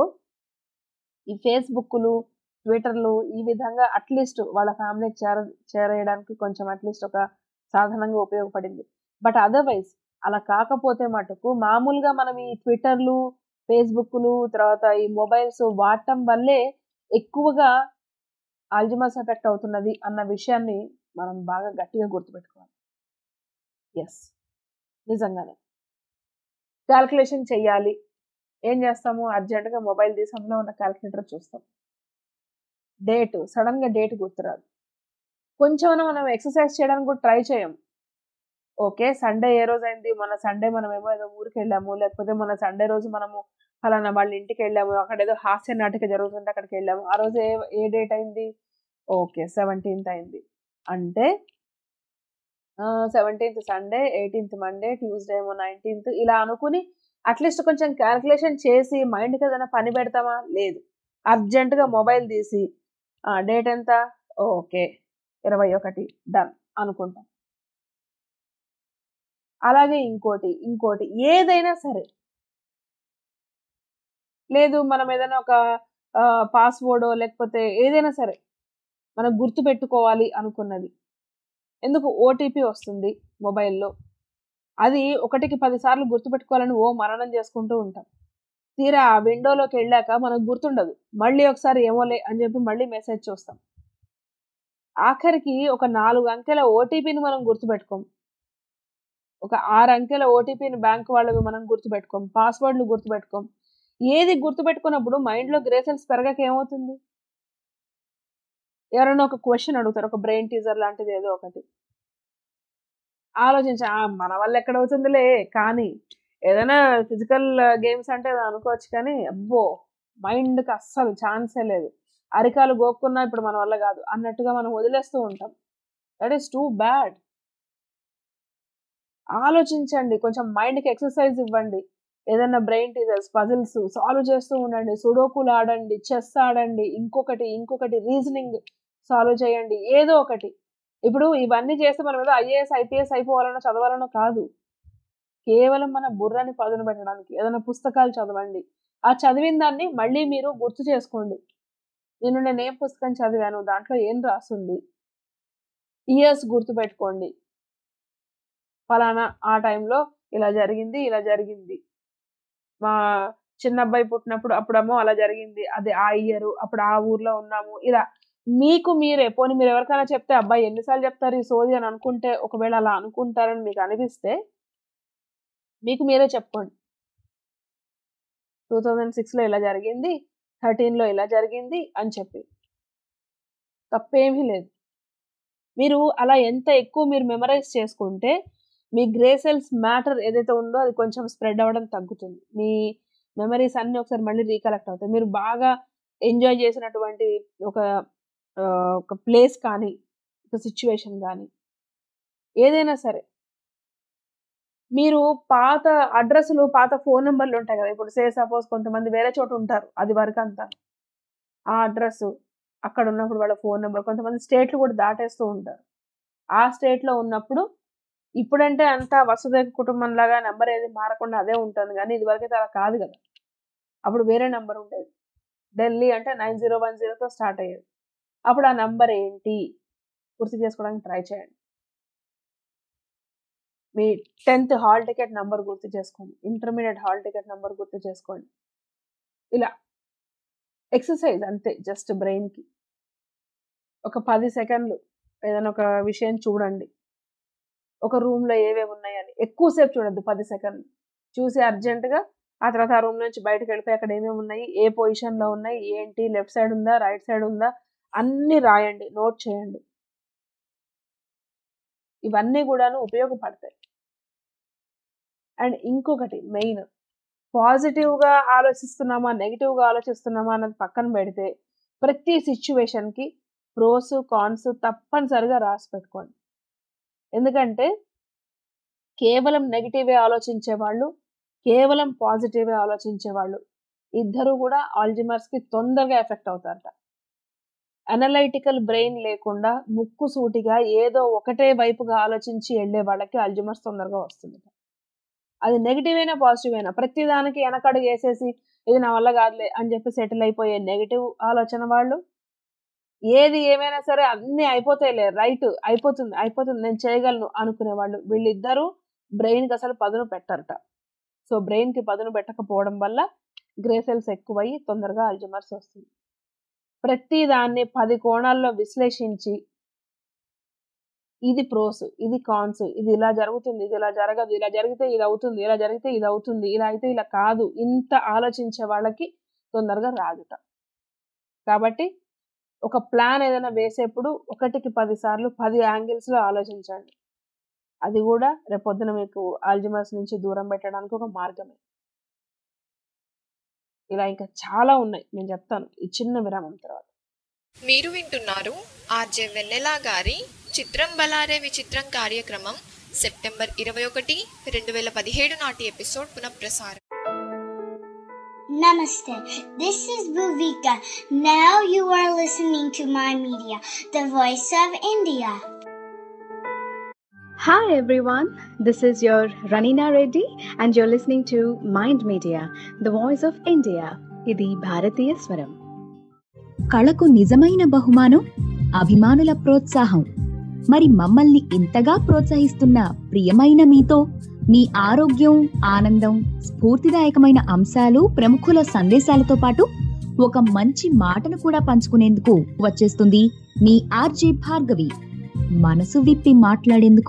[SPEAKER 3] ఈ ఫేస్బుక్లు ట్విట్టర్లు ఈ విధంగా అట్లీస్ట్ వాళ్ళ ఫ్యామిలీకి చేర చేరేయడానికి కొంచెం అట్లీస్ట్ ఒక సాధనంగా ఉపయోగపడింది బట్ అదర్వైజ్ అలా కాకపోతే మటుకు మామూలుగా మనం ఈ ట్విట్టర్లు ఫేస్బుక్లు తర్వాత ఈ మొబైల్స్ వాడటం వల్లే ఎక్కువగా ఆల్జిమస్ ఎఫెక్ట్ అవుతున్నది అన్న విషయాన్ని మనం బాగా గట్టిగా గుర్తుపెట్టుకోవాలి ఎస్ నిజంగానే క్యాల్కులేషన్ చెయ్యాలి ఏం చేస్తాము అర్జెంటుగా మొబైల్ తీసి అందులో ఉన్న క్యాల్కులేటర్ చూస్తాం డేట్ సడన్గా డేట్ గుర్తురాదు కొంచెం మనం ఎక్సర్సైజ్ చేయడానికి కూడా ట్రై చేయం ఓకే సండే ఏ రోజు అయింది మన సండే మనం ఏమో ఏదో ఊరికి వెళ్ళాము లేకపోతే మన సండే రోజు మనము ఫలానా వాళ్ళ ఇంటికి వెళ్ళాము అక్కడ ఏదో హాస్య నాటిక జరుగుతుంటే అక్కడికి వెళ్ళాము ఆ రోజు ఏ ఏ డేట్ అయింది ఓకే సెవెంటీన్త్ అయింది అంటే seventeenth Sunday eighteenth Monday Tuesday ఏమో నైన్టీన్త్ ఇలా అనుకుని అట్లీస్ట్ కొంచెం క్యాల్కులేషన్ చేసి మైండ్కి ఏదైనా పని పెడతామా లేదు అర్జెంటుగా మొబైల్ తీసి డేట్ ఎంత ఓకే ఇరవై ఒకటి డన్ అనుకుంటాం అలాగే ఇంకోటి ఇంకోటి ఏదైనా సరే లేదు మనం ఏదైనా ఒక పాస్వర్డ్ లేకపోతే ఏదైనా సరే మనం గుర్తు పెట్టుకోవాలి అనుకున్నది ఎందుకు ఓటీపీ వస్తుంది మొబైల్లో అది ఒకటికి పదిసార్లు గుర్తుపెట్టుకోవాలని ఓ మననం చేసుకుంటూ ఉంటాం తీరా ఆ విండోలోకి వెళ్ళాక మనకు గుర్తుండదు మళ్ళీ ఒకసారి ఏమోలే అని చెప్పి మళ్ళీ మెసేజ్ చూస్తాం ఆఖరికి ఒక నాలుగు అంకెల ఓటీపీని మనం గుర్తుపెట్టుకోం ఒక ఆరు అంకెల ఓటీపీని బ్యాంక్ వాళ్ళవి మనం గుర్తుపెట్టుకోం పాస్వర్డ్లు గుర్తుపెట్టుకోం ఏది గుర్తుపెట్టుకున్నప్పుడు మైండ్లో గ్రేసెల్స్ పెరగక ఏమవుతుంది ఎవరైనా ఒక క్వశ్చన్ అడుగుతారు ఒక బ్రెయిన్ టీజర్ లాంటిది ఏదో ఒకటి ఆలోచించ "ఆ, మన వల్ల ఎక్కడ అవుతుందిలే కానీ ఏదైనా ఫిజికల్ గేమ్స్ అంటే అనుకోవచ్చు కానీ అబ్బో మైండ్కి అస్సలు ఛాన్సే లేదు అరికాలు గోక్కున్నా ఇప్పుడు మన వల్ల కాదు అన్నట్టుగా మనం వదిలేస్తూ ఉంటాం దట్ ఈస్ టూ బ్యాడ్ ఆలోచించండి కొంచెం మైండ్కి ఎక్సర్సైజ్ ఇవ్వండి ఏదైనా బ్రెయిన్ టీజర్స్ పజిల్స్ సాల్వ్ చేస్తూ ఉండండి సుడోకులు ఆడండి చెస్ ఆడండి ఇంకొకటి ఇంకొకటి రీజనింగ్ సాల్వ్ చేయండి ఏదో ఒకటి ఇప్పుడు ఇవన్నీ చేస్తే మనం ఏదో ఐఏఎస్ ఐపీఎస్ అయిపోవాలనో చదవాలనో కాదు కేవలం మన బుర్రని పదును పెట్టడానికి ఏదైనా పుస్తకాలు చదవండి ఆ చదివిన దాన్ని మళ్ళీ మీరు గుర్తు చేసుకోండి నేను నేను ఏం పుస్తకం చదివాను దాంట్లో ఏం రాస్తుంది ఇయర్స్ గుర్తు పెట్టుకోండి ఫలానా ఆ టైంలో ఇలా జరిగింది ఇలా జరిగింది మా చిన్న అబ్బాయి పుట్టినప్పుడు అప్పుడేమో అలా జరిగింది అది ఆ ఇయర్ అప్పుడు ఆ ఊర్లో ఉన్నాము ఇలా మీకు మీరే పోనీ మీరు ఎవరికైనా చెప్తే అబ్బాయి ఎన్నిసార్లు చెప్తారు ఈ సోది అని అనుకుంటే ఒకవేళ అలా అనుకుంటారని మీకు అనిపిస్తే మీకు మీరే చెప్పుకోండి టూ థౌజండ్ సిక్స్లో ఇలా జరిగింది థర్టీన్లో ఇలా జరిగింది అని చెప్పి తప్పేమీ లేదు మీరు అలా ఎంత ఎక్కువ మీరు మెమరైజ్ చేసుకుంటే మీ గ్రేసెల్స్ మ్యాటర్ ఏదైతే ఉందో అది కొంచెం స్ప్రెడ్ అవ్వడం తగ్గుతుంది మీ మెమరీస్ అన్నీ ఒకసారి మళ్ళీ రీకలెక్ట్ అవుతాయి మీరు బాగా ఎంజాయ్ చేసినటువంటి ఒక ఆ, ఒక ప్లేస్ కానీ ఒక సిచ్యువేషన్ కానీ ఏదైనా సరే మీరు పాత అడ్రస్లు పాత ఫోన్ నెంబర్లు ఉంటాయి కదా ఇప్పుడు సే సపోజ్ కొంతమంది వేరే చోట ఉంటారు అది వరకు అంతా ఆ అడ్రస్ అక్కడ ఉన్నప్పుడు వాళ్ళ ఫోన్ నెంబర్ కొంతమంది స్టేట్లు కూడా దాటేస్తూ ఉంటారు ఆ స్టేట్లో ఉన్నప్పుడు ఇప్పుడంటే అంతా వసుధ కుటుంబం లాగా నెంబర్ ఏది మారకుండా అదే ఉంటుంది కానీ ఇది వరకైతే అలా కాదు కదా అప్పుడు వేరే నెంబర్ ఉండేది ఢిల్లీ అంటే నైన్ జీరో వన్ జీరోతో స్టార్ట్ అయ్యేది అప్పుడు ఆ నంబర్ ఏంటి గుర్తు చేసుకోవడానికి ట్రై చేయండి మీ టెన్త్ హాల్ టికెట్ నంబర్ గుర్తు చేసుకోండి ఇంటర్మీడియట్ హాల్ టికెట్ నంబర్ గుర్తు చేసుకోండి ఇలా ఎక్సర్సైజ్ అంతే జస్ట్ బ్రెయిన్కి ఒక పది సెకండ్లు ఏదైనా ఒక విషయం చూడండి ఒక రూమ్లో ఏవేవి ఉన్నాయని ఎక్కువసేపు చూడొద్దు పది సెకండ్లు చూసి అర్జెంటుగా ఆ తర్వాత ఆ రూమ్ నుంచి బయటకు వెళ్ళిపోయి అక్కడ ఏమేమి ఉన్నాయి ఏ పొజిషన్లో ఉన్నాయి ఏంటి లెఫ్ట్ సైడ్ ఉందా రైట్ సైడ్ ఉందా అన్నీ రాయండి నోట్ చేయండి ఇవన్నీ కూడాను ఉపయోగపడతాయి అండ్ ఇంకొకటి మెయిన్ పాజిటివ్గా ఆలోచిస్తున్నామా నెగిటివ్గా ఆలోచిస్తున్నామా అన్నది పక్కన పెడితే ప్రతి సిచ్యువేషన్కి ప్రోస్ కాన్స్ తప్పనిసరిగా రాసి పెట్టుకోండి ఎందుకంటే కేవలం నెగిటివే ఆలోచించే వాళ్ళు కేవలం పాజిటివే ఆలోచించే వాళ్ళు ఇద్దరు కూడా ఆల్జిమర్స్కి తొందరగా ఎఫెక్ట్ అవుతారట అనలైటికల్ బ్రెయిన్ లేకుండా ముక్కు సూటిగా ఏదో ఒకటే వైపుగా ఆలోచించి వెళ్ళే వాళ్ళకి అల్జిమర్స్ తొందరగా వస్తుంది అది నెగిటివ్ అయినా పాజిటివ్ అయినా ప్రతి దానికి వెనకడుగు వేసేసి ఇది నా వల్ల కాదులే అని చెప్పి సెటిల్ అయిపోయే నెగిటివ్ ఆలోచన వాళ్ళు ఏది ఏమైనా సరే అన్నీ అయిపోతాయిలే రైట్ అయిపోతుంది అయిపోతుంది నేను చేయగలను అనుకునే వాళ్ళు వీళ్ళిద్దరూ బ్రెయిన్కి అసలు పదును పెట్టరట సో బ్రెయిన్కి పదును పెట్టకపోవడం వల్ల గ్రేసెల్స్ ఎక్కువయ్యి తొందరగా అల్జమర్స్ వస్తుంది ప్రతి దాన్ని పది కోణాల్లో విశ్లేషించి ఇది ప్రోస్ ఇది కాన్స్ ఇది ఇలా జరుగుతుంది ఇది ఇలా జరగదు ఇలా జరిగితే ఇది అవుతుంది ఇలా జరిగితే ఇది అవుతుంది ఇలా అయితే ఇలా కాదు ఇంత ఆలోచించే వాళ్ళకి తొందరగా రాదుట కాబట్టి ఒక ప్లాన్ ఏదైనా వేసేప్పుడు ఒకటికి పది సార్లు పది యాంగిల్స్ లో ఆలోచించండి అది కూడా రేపొద్దున మీకు ఆల్జిమర్స్ నుంచి దూరం పెట్టడానికి ఒక మార్గమే ఇలా ఇంకా చాలా ఉన్నాయి నేను చెప్తాను ఈ చిన్న విరామం తర్వాత
[SPEAKER 1] మీరు వింటున్నారు ఆర్జే వెన్నెలా గారి చిత్రం బలారే విచిత్రం కార్యక్రమం సెప్టెంబర్ ఇరవై ఒకటి రెండు వేల పదిహేడు నాటి ఎపిసోడ్ పునఃప్రసారం
[SPEAKER 7] Namaste. This is Bhuvika. Now you are listening to my media, the voice of India.
[SPEAKER 8] Hi everyone, this is your Ranina Reddy and you're listening to Mind Media, the voice of India. ఇది భారతీయ స్వరం
[SPEAKER 6] కళకు నిజమైన బహుమానం అభిమానుల ప్రోత్సాహం మరి మమ్మల్ని ఇంతగా ప్రోత్సహిస్తున్న ప్రియమైన మీతో మీ ఆరోగ్యం ఆనందం స్ఫూర్తిదాయకమైన అంశాలు ప్రముఖుల సందేశాలతో పాటు ఒక మంచి మాటను కూడా పంచుకునేందుకు వచ్చేస్తుంది మీ ఆర్జే భార్గవి మనసు విప్పి మాట్లాడేందుకు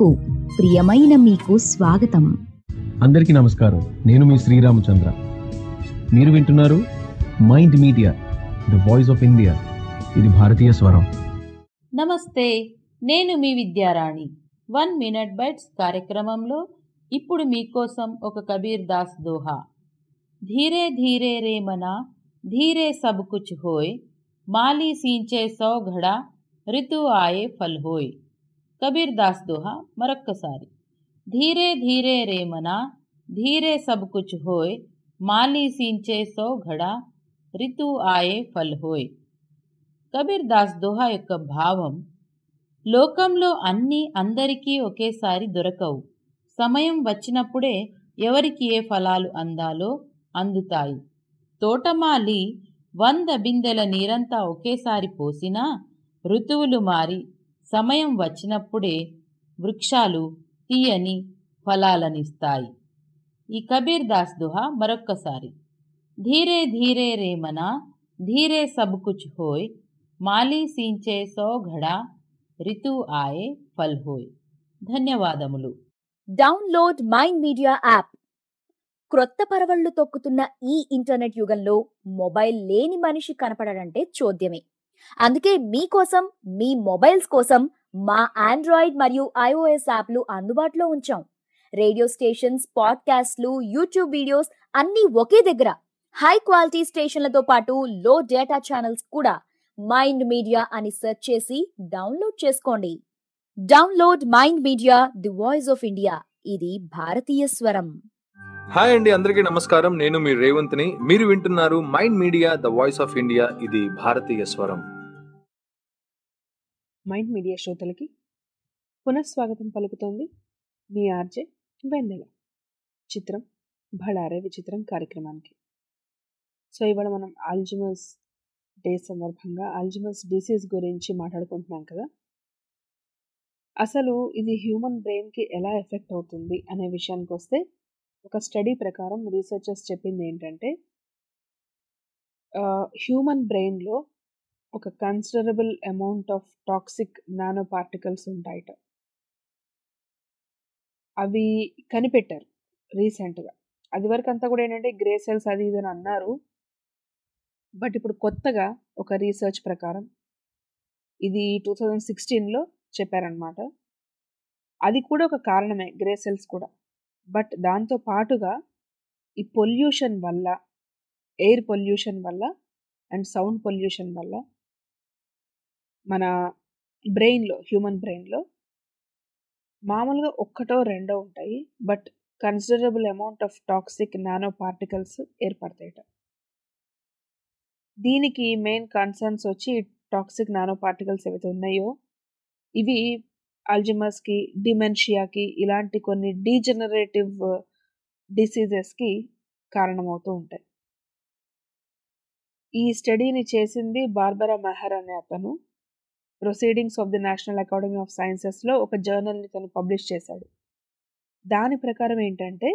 [SPEAKER 6] ప్రియమైన మీకు స్వాగతం
[SPEAKER 9] అందరికీ నమస్కారం నేను మీ శ్రీరామచంద్ర మీరు వింటున్నారు mind media the voice of India ఇది భారతీయ స్వరం
[SPEAKER 10] నమస్తే నేను మీ విద్యారాణి వన్ మినిట్ బైట్స్ కార్యక్రమంలో ఇప్పుడు మీకోసం ఒక కబీర్ దాస్ దోహా ధీరే ధీరే రే మనా ధీరే సబ్ కుచ్ హోయ్ మాలి సీంచే సో ఘడా రితు ఆయే ఫల్ హోయ్ కబీర్ దాస్ దోహా మరొక్కసారి ధీరే ధీరే రే మనా ధీరే సబ్ కుచ్ హోయ్ మాలి సీంచే సో ఘడా రితు ఆయే ఫల్ హోయ్ కబీర్ దాస్ దోహా యొక్క భావం లోకంలో అన్నీ అందరికీ ఒకేసారి దొరకవు సమయం వచ్చినప్పుడే ఎవరికి ఏ ఫలాలు అందాలో అందుతాయి తోటమాలి వంద బిందెల నీరంతా ఒకేసారి పోసినా ఋతువులు మారి సమయం వచ్చినప్పుడే వృక్షాలు తీయని ఫలాలనిస్తాయి ఈ కబీర్ దాస్ దుహా మరొక్కసారి ధీరే ధీరే రేమనా ధీరే సబ్ కుచ్ హోయ్ మాలి సీంచే సో ఘడా రితు ఆయే ఫల్ హోయ్ ధన్యవాదములు
[SPEAKER 6] డౌన్లోడ్ మైండ్ మీడియా యాప్ క్రొత్త పరవళ్లు తొక్కుతున్న ఈ ఇంటర్నెట్ యుగంలో మొబైల్ లేని మనిషి కనపడడంటే చోద్యమే అందుకే మీకోసం మీ మొబైల్స్ కోసం మా ఆండ్రాయిడ్ మరియు ఐఓఎస్ యాప్లు అందుబాటులో ఉంచాం రేడియో స్టేషన్స్ పాడ్కాస్ట్లు యూట్యూబ్ వీడియోస్ అన్నీ ఒకే దగ్గర హై క్వాలిటీ స్టేషన్లతో పాటు లో డేటా ఛానల్స్ కూడా మైండ్ మీడియా అని సెర్చ్ చేసి డౌన్లోడ్ చేసుకోండి download mind media the voice of India ఇది భారతీయ స్వరం
[SPEAKER 11] హాయ్ అండి అందరికీ నమస్కారం నేను మీ రేవంత్ని మీరు వింటున్నారు mind media the voice of India ఇది భారతీయ స్వరం
[SPEAKER 3] మైండ్ మీడియా శ్రోతలకి పునఃస్వాగతం పలుకుతోంది మీ ఆర్జే వెన్నెల చిత్రం భళారే విచిత్రం కార్యక్రమానికి సో ఇవాళ మనం ఆల్జిమస్ డే సందర్భంగా ఆల్జిమస్ డిసీజ్ గురించి మాట్లాడుకుంటున్నాం కదా అసలు ఇది హ్యూమన్ బ్రెయిన్కి ఎలా ఎఫెక్ట్ అవుతుంది అనే విషయానికి వస్తే ఒక స్టడీ ప్రకారం రీసెర్చర్స్ చెప్పింది ఏంటంటే హ్యూమన్ బ్రెయిన్లో ఒక considerable amount of toxic nano particles ఉంటాయట అవి కనిపెట్టారు రీసెంట్గా అది వరకు అంతా కూడా ఏంటంటే గ్రే సెల్స్ అది ఇది అని అన్నారు బట్ ఇప్పుడు కొత్తగా ఒక రీసెర్చ్ ప్రకారం ఇది టూ థౌజండ్ సిక్స్టీన్లో చెప్పారనమాట అది కూడా ఒక కారణమే గ్రే సెల్స్ కూడా బట్ దాంతో పాటుగా ఈ పొల్యూషన్ వల్ల ఎయిర్ పొల్యూషన్ వల్ల అండ్ సౌండ్ పొల్యూషన్ వల్ల మన బ్రెయిన్లో హ్యూమన్ బ్రెయిన్లో మామూలుగా ఒక్కటో రెండో ఉంటాయి but considerable amount of toxic nano particles ఏర్పడతాయట దీనికి మెయిన్ కన్సర్న్స్ వచ్చి టాక్సిక్ నానో పార్టికల్స్ ఏవైతే ఉన్నాయో ఇవి అల్జిమస్కి డిమెన్షియాకి ఇలాంటి కొన్ని డీజనరేటివ్ డిసీజెస్కి కారణమవుతూ ఉంటాయి ఈ స్టడీని చేసింది బార్బరా మెహర్ అనే అతను proceedings of the national academy of సైన్సెస్లో ఒక జర్నల్ని తను పబ్లిష్ చేశాడు దాని ప్రకారం ఏంటంటే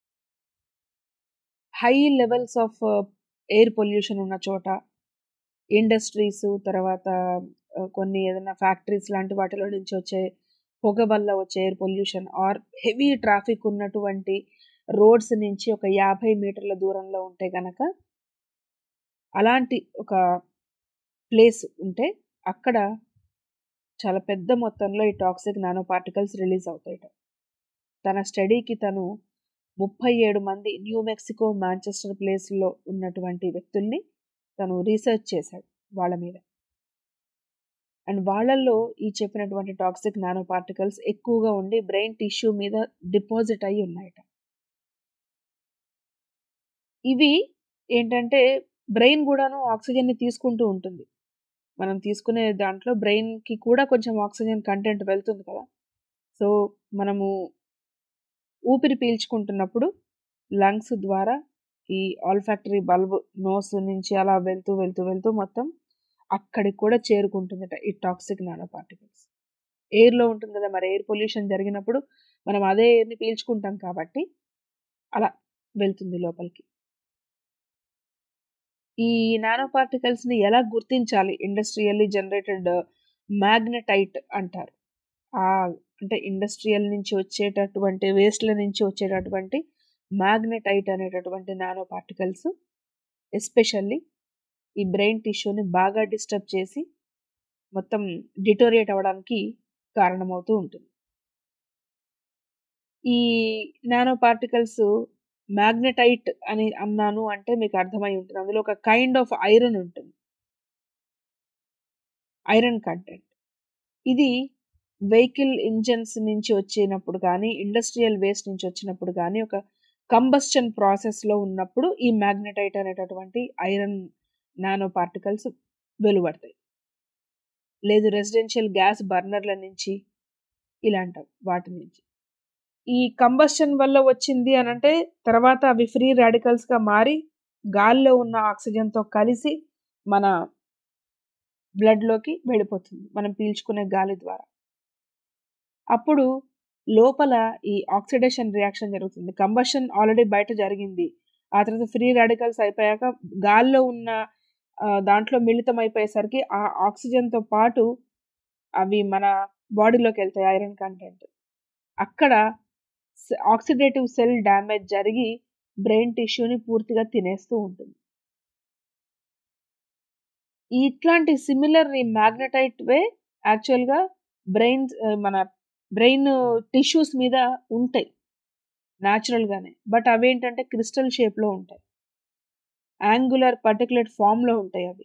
[SPEAKER 3] high levels of air pollution ఉన్న చోట ఇండస్ట్రీస్ తర్వాత కొన్ని ఏదైనా ఫ్యాక్టరీస్ లాంటి వాటిలో నుంచి వచ్చే పొగ వల్ల వచ్చే air pollution or heavy traffic ఉన్నటువంటి రోడ్స్ నుంచి ఒక యాభై మీటర్ల దూరంలో ఉంటే గనక అలాంటి ఒక ప్లేస్ ఉంటే అక్కడ చాలా పెద్ద మొత్తంలో ఈ టాక్సిక్ నానో పార్టికల్స్ రిలీజ్ అవుతాయట తన స్టడీకి తను ముప్పై ఏడు మంది న్యూ మెక్సికో మాంచెస్టర్ ప్లేస్లో ఉన్నటువంటి వ్యక్తుల్ని తను రీసెర్చ్ చేశాడు వాళ్ళ మీద అండ్ వాళ్ళల్లో ఈ చెప్పినటువంటి టాక్సిక్ నానో పార్టికల్స్ ఎక్కువగా ఉండి బ్రెయిన్ టిష్యూ మీద డిపాజిట్ అయి ఉన్నాయట ఇవి ఏంటంటే బ్రెయిన్ కూడాను ఆక్సిజన్ని తీసుకుంటూ ఉంటుంది మనం తీసుకునే దాంట్లో బ్రెయిన్కి కూడా కొంచెం ఆక్సిజన్ కంటెంట్ వెళ్తుంది కదా సో మనము ఊపిరి పీల్చుకుంటున్నప్పుడు లంగ్స్ ద్వారా ఈ ఆల్ఫాక్టరీ బల్బ్ నోస్ నుంచి అలా వెళ్తూ వెళ్తూ వెళ్తూ మొత్తం అక్కడికి కూడా చేరుకుంటుందట ఈ టాక్సిక్ నానో పార్టికల్స్ ఎయిర్లో ఉంటుంది కదా మరి ఎయిర్ పొల్యూషన్ జరిగినప్పుడు మనం అదే ఎయిర్ని పీల్చుకుంటాం కాబట్టి అలా వెళ్తుంది లోపలికి ఈ నానో పార్టికల్స్ని ఎలా గుర్తించాలి ఇండస్ట్రియల్లీ జనరేటెడ్ మ్యాగ్నెటైట్ అంటారు ఆ అంటే ఇండస్ట్రియల్ నుంచి వచ్చేటటువంటి వేస్ట్ల నుంచి వచ్చేటటువంటి మ్యాగ్నెటైట్ అనేటటువంటి నానో పార్టికల్స్ ఎస్పెషల్లీ ఈ బ్రెయిన్ టిష్యూని బాగా డిస్టర్బ్ చేసి మొత్తం డిటోరియేట్ అవ్వడానికి కారణమవుతూ ఉంటుంది ఈ నానో పార్టికల్స్ మ్యాగ్నెటైట్ అని అన్నాను అంటే మీకు అర్థమై ఉంటుంది అందులో ఒక కైండ్ ఆఫ్ ఐరన్ ఉంటుంది ఐరన్ కంటెంట్ ఇది వెహికల్ ఇంజన్స్ నుంచి వచ్చినప్పుడు కానీ ఇండస్ట్రియల్ వేస్ట్ నుంచి వచ్చినప్పుడు కానీ ఒక కంబస్షన్ ప్రాసెస్లో ఉన్నప్పుడు ఈ మ్యాగ్నెటైట్ అనేటటువంటి ఐరన్ నానో పార్టికల్స్ వెలువడతాయి లేదు రెసిడెన్షియల్ గ్యాస్ బర్నర్ల నుంచి ఇలాంటి వాటి నుంచి ఈ కంబస్షన్ వల్ల వచ్చింది అని అంటే తర్వాత అవి ఫ్రీ రాడికల్స్గా మారి గాల్లో ఉన్న ఆక్సిజన్తో కలిసి మన బ్లడ్లోకి వెళ్ళిపోతుంది మనం పీల్చుకునే గాలి ద్వారా అప్పుడు లోపల ఈ ఆక్సిడేషన్ రియాక్షన్ జరుగుతుంది కంబషన్ ఆల్రెడీ బయట జరిగింది ఆ తర్వాత ఫ్రీ రాడికల్స్ అయిపోయాక గాల్లో ఉన్న దాంట్లో మిళితం అయిపోయేసరికి ఆ ఆక్సిజన్తో పాటు అవి మన బాడీలోకి వెళ్తాయి ఐరన్ కంటెంట్ అక్కడ ఆక్సిడేటివ్ సెల్ డ్యామేజ్ జరిగి బ్రెయిన్ టిష్యూని పూర్తిగా తినేస్తూ ఉంటుంది ఇట్లాంటి సిమిలర్ ఈ మ్యాగ్నటైట్ వే యాక్చువల్గా బ్రెయిన్ మన బ్రెయిన్ టిష్యూస్ మీద ఉంటాయి న్యాచురల్గానే బట్ అవేంటంటే క్రిస్టల్ షేప్లో ఉంటాయి యాంగులర్ పర్టికులర్ ఫామ్లో ఉంటాయి అవి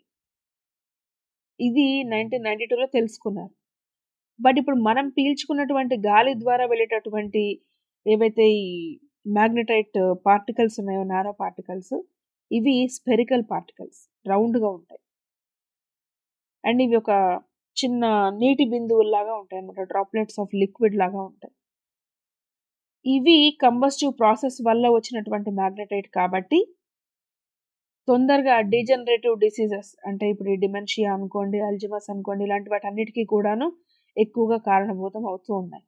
[SPEAKER 3] ఇది నైన్టీన్ నైన్టీ టూలో తెలుసుకున్నారు బట్ ఇప్పుడు మనం పీల్చుకున్నటువంటి గాలి ద్వారా వెళ్ళేటటువంటి ఏవైతే ఈ మ్యాగ్నటైట్ పార్టికల్స్ ఉన్నాయో నానో పార్టికల్స్ ఇవి స్పెరికల్ పార్టికల్స్ రౌండ్గా ఉంటాయి అండ్ ఇవి ఒక చిన్న నీటి బిందువుల్లాగా ఉంటాయి అన్నమాట డ్రాప్లెట్స్ ఆఫ్ లిక్విడ్ లాగా ఉంటాయి ఇవి కంబస్టివ్ ప్రాసెస్ వల్ల వచ్చినటువంటి మ్యాగ్నటైట్ కాబట్టి తొందరగా డీజనరేటివ్ డిసీజెస్ అంటే ఇప్పుడు ఈ డిమెన్షియా అనుకోండి అల్జిమస్ అనుకోండి ఇలాంటి వాటి అన్నిటికీ కూడాను ఎక్కువగా కారణభూతం అవుతూ ఉన్నాయి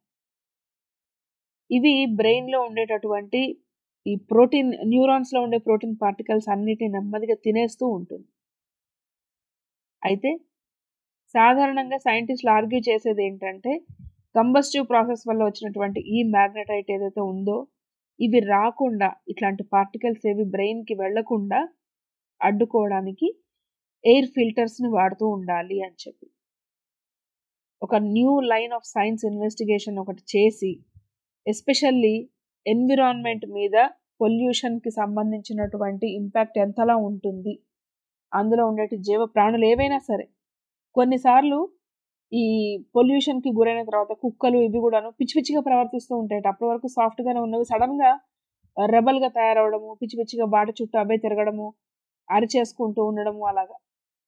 [SPEAKER 3] ఇవి బ్రెయిన్లో ఉండేటటువంటి ఈ ప్రోటీన్ న్యూరాన్స్లో ఉండే ప్రోటీన్ పార్టికల్స్ అన్నిటిని నెమ్మదిగా తినేస్తూ ఉంటుంది అయితే సాధారణంగా సైంటిస్టులు ఆర్గ్యూ చేసేది ఏంటంటే కంబస్టివ్ ప్రాసెస్ వల్ల వచ్చినటువంటి ఈ మ్యాగ్నటైట్ ఏదైతే ఉందో ఇవి రాకుండా ఇట్లాంటి పార్టికల్స్ ఏవి బ్రెయిన్కి వెళ్లకుండా అడ్డుకోవడానికి ఎయిర్ ఫిల్టర్స్ని వాడుతూ ఉండాలి అని చెప్పి ఒక new line of science investigation ఒకటి చేసి ఎస్పెషల్లీ ఎన్విరాన్మెంట్ మీద పొల్యూషన్కి సంబంధించినటువంటి ఇంపాక్ట్ ఎంతలా ఉంటుంది అందులో ఉండేటి జీవ ప్రాణులు ఏవైనా సరే కొన్నిసార్లు ఈ పొల్యూషన్కి గురైన తర్వాత కుక్కలు ఇవి కూడాను పిచ్చి పిచ్చిగా ప్రవర్తిస్తూ ఉంటాయి అప్పటి వరకు సాఫ్ట్గానే ఉన్నవి సడన్గా రెబల్గా తయారవడము పిచ్చి పిచ్చిగా బాట చుట్టూ అవే తిరగడము అరిచేసుకుంటూ ఉండడము అలాగా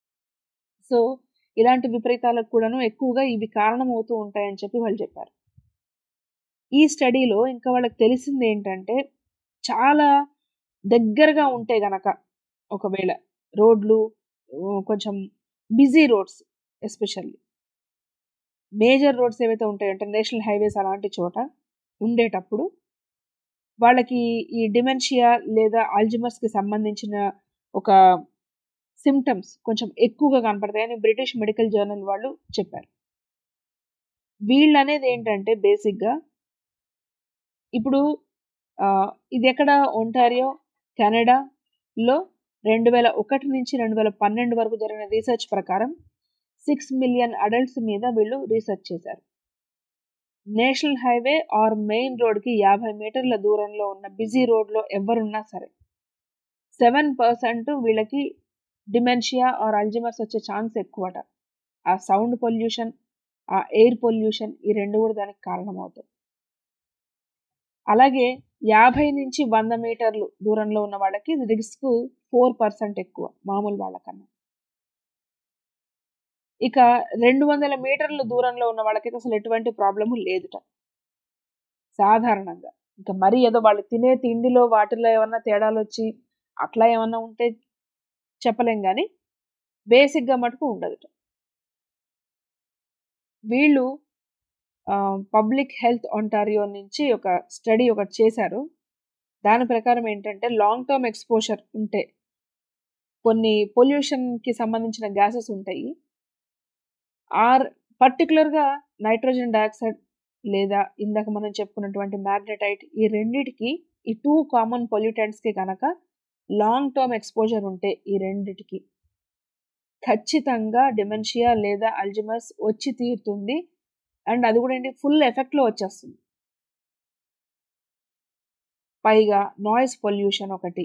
[SPEAKER 3] సో ఇలాంటి విపరీతాలకు కూడాను ఎక్కువగా ఇవి కారణమవుతూ ఉంటాయని చెప్పి వాళ్ళు చెప్పారు ఈ స్టడీలో ఇంకా వాళ్ళకి తెలిసింది ఏంటంటే చాలా దగ్గరగా ఉంటే గనక ఒకవేళ రోడ్లు కొంచెం busy roads especially major roads ఏవైతే ఉంటాయంటే నేషనల్ హైవేస్ అలాంటి చోట ఉండేటప్పుడు వాళ్ళకి ఈ డిమెన్షియా లేదా ఆల్జిమర్స్కి సంబంధించిన ఒక సిమ్టమ్స్ కొంచెం ఎక్కువగా కనపడతాయని బ్రిటిష్ మెడికల్ జర్నల్ వాళ్ళు చెప్పారు వీళ్ళు అనేది ఏంటంటే బేసిక్గా ఇప్పుడు ఇది ఎక్కడ ఒంటారియో కెనడాలో రెండు వేల ఒకటి నుంచి రెండు వేల పన్నెండు వరకు జరిగిన రీసెర్చ్ ప్రకారం సిక్స్ మిలియన్ అడల్ట్స్ మీద వీళ్ళు రీసెర్చ్ చేశారు నేషనల్ హైవే ఆర్ మెయిన్ రోడ్కి యాభై మీటర్ల దూరంలో ఉన్న బిజీ రోడ్లో ఎవరున్నా సరే సెవెన్ పర్సెంట్ వీళ్ళకి డిమెన్షియా ఆర్ అల్జిమర్స్ వచ్చే ఛాన్స్ ఎక్కువట ఆ సౌండ్ పొల్యూషన్ ఆ ఎయిర్ పొల్యూషన్ ఈ రెండు కూడా దానికి కారణమవుతాయి అలాగే యాభై నుంచి వంద మీటర్లు దూరంలో ఉన్న వాళ్ళకి రిస్క్ ఫోర్ పర్సెంట్ ఎక్కువ మామూలు వాళ్ళకన్నా ఇక రెండు వందల మీటర్ల దూరంలో ఉన్న వాళ్ళకి అసలు ఎటువంటి ప్రాబ్లము లేదుట సాధారణంగా ఇంకా మరీ ఏదో వాళ్ళు తినే తిండిలో వాటిలో ఏమన్నా తేడాలు వచ్చి అట్లా ఏమన్నా ఉంటే చెప్పలేం కానీ బేసిక్గా మటుకు ఉండదుట వీళ్ళు పబ్లిక్ హెల్త్ ఒంటారియో నుంచి ఒక స్టడీ ఒకటి చేశారు దాని ప్రకారం ఏంటంటే లాంగ్ టర్మ్ ఎక్స్పోజర్ ఉంటే కొన్ని పొల్యూషన్కి సంబంధించిన గ్యాసెస్ ఉంటాయి ఆర్ పర్టికులర్గా నైట్రోజన్ డైఆక్సైడ్ లేదా ఇందాక మనం చెప్పుకున్నటువంటి మ్యాగ్నెటైట్ ఈ రెండిటికి ఈ టూ కామన్ పొల్యూటెంట్స్కి కనుక లాంగ్ టర్మ్ ఎక్స్పోజర్ ఉంటే ఈ రెండిటికి ఖచ్చితంగా డిమెన్షియా లేదా అల్జిమస్ వచ్చి తీరుతుంది అండ్ అది కూడా ఏంటి ఫుల్ ఎఫెక్ట్లో వచ్చేస్తుంది పైగా నాయిస్ పొల్యూషన్ ఒకటి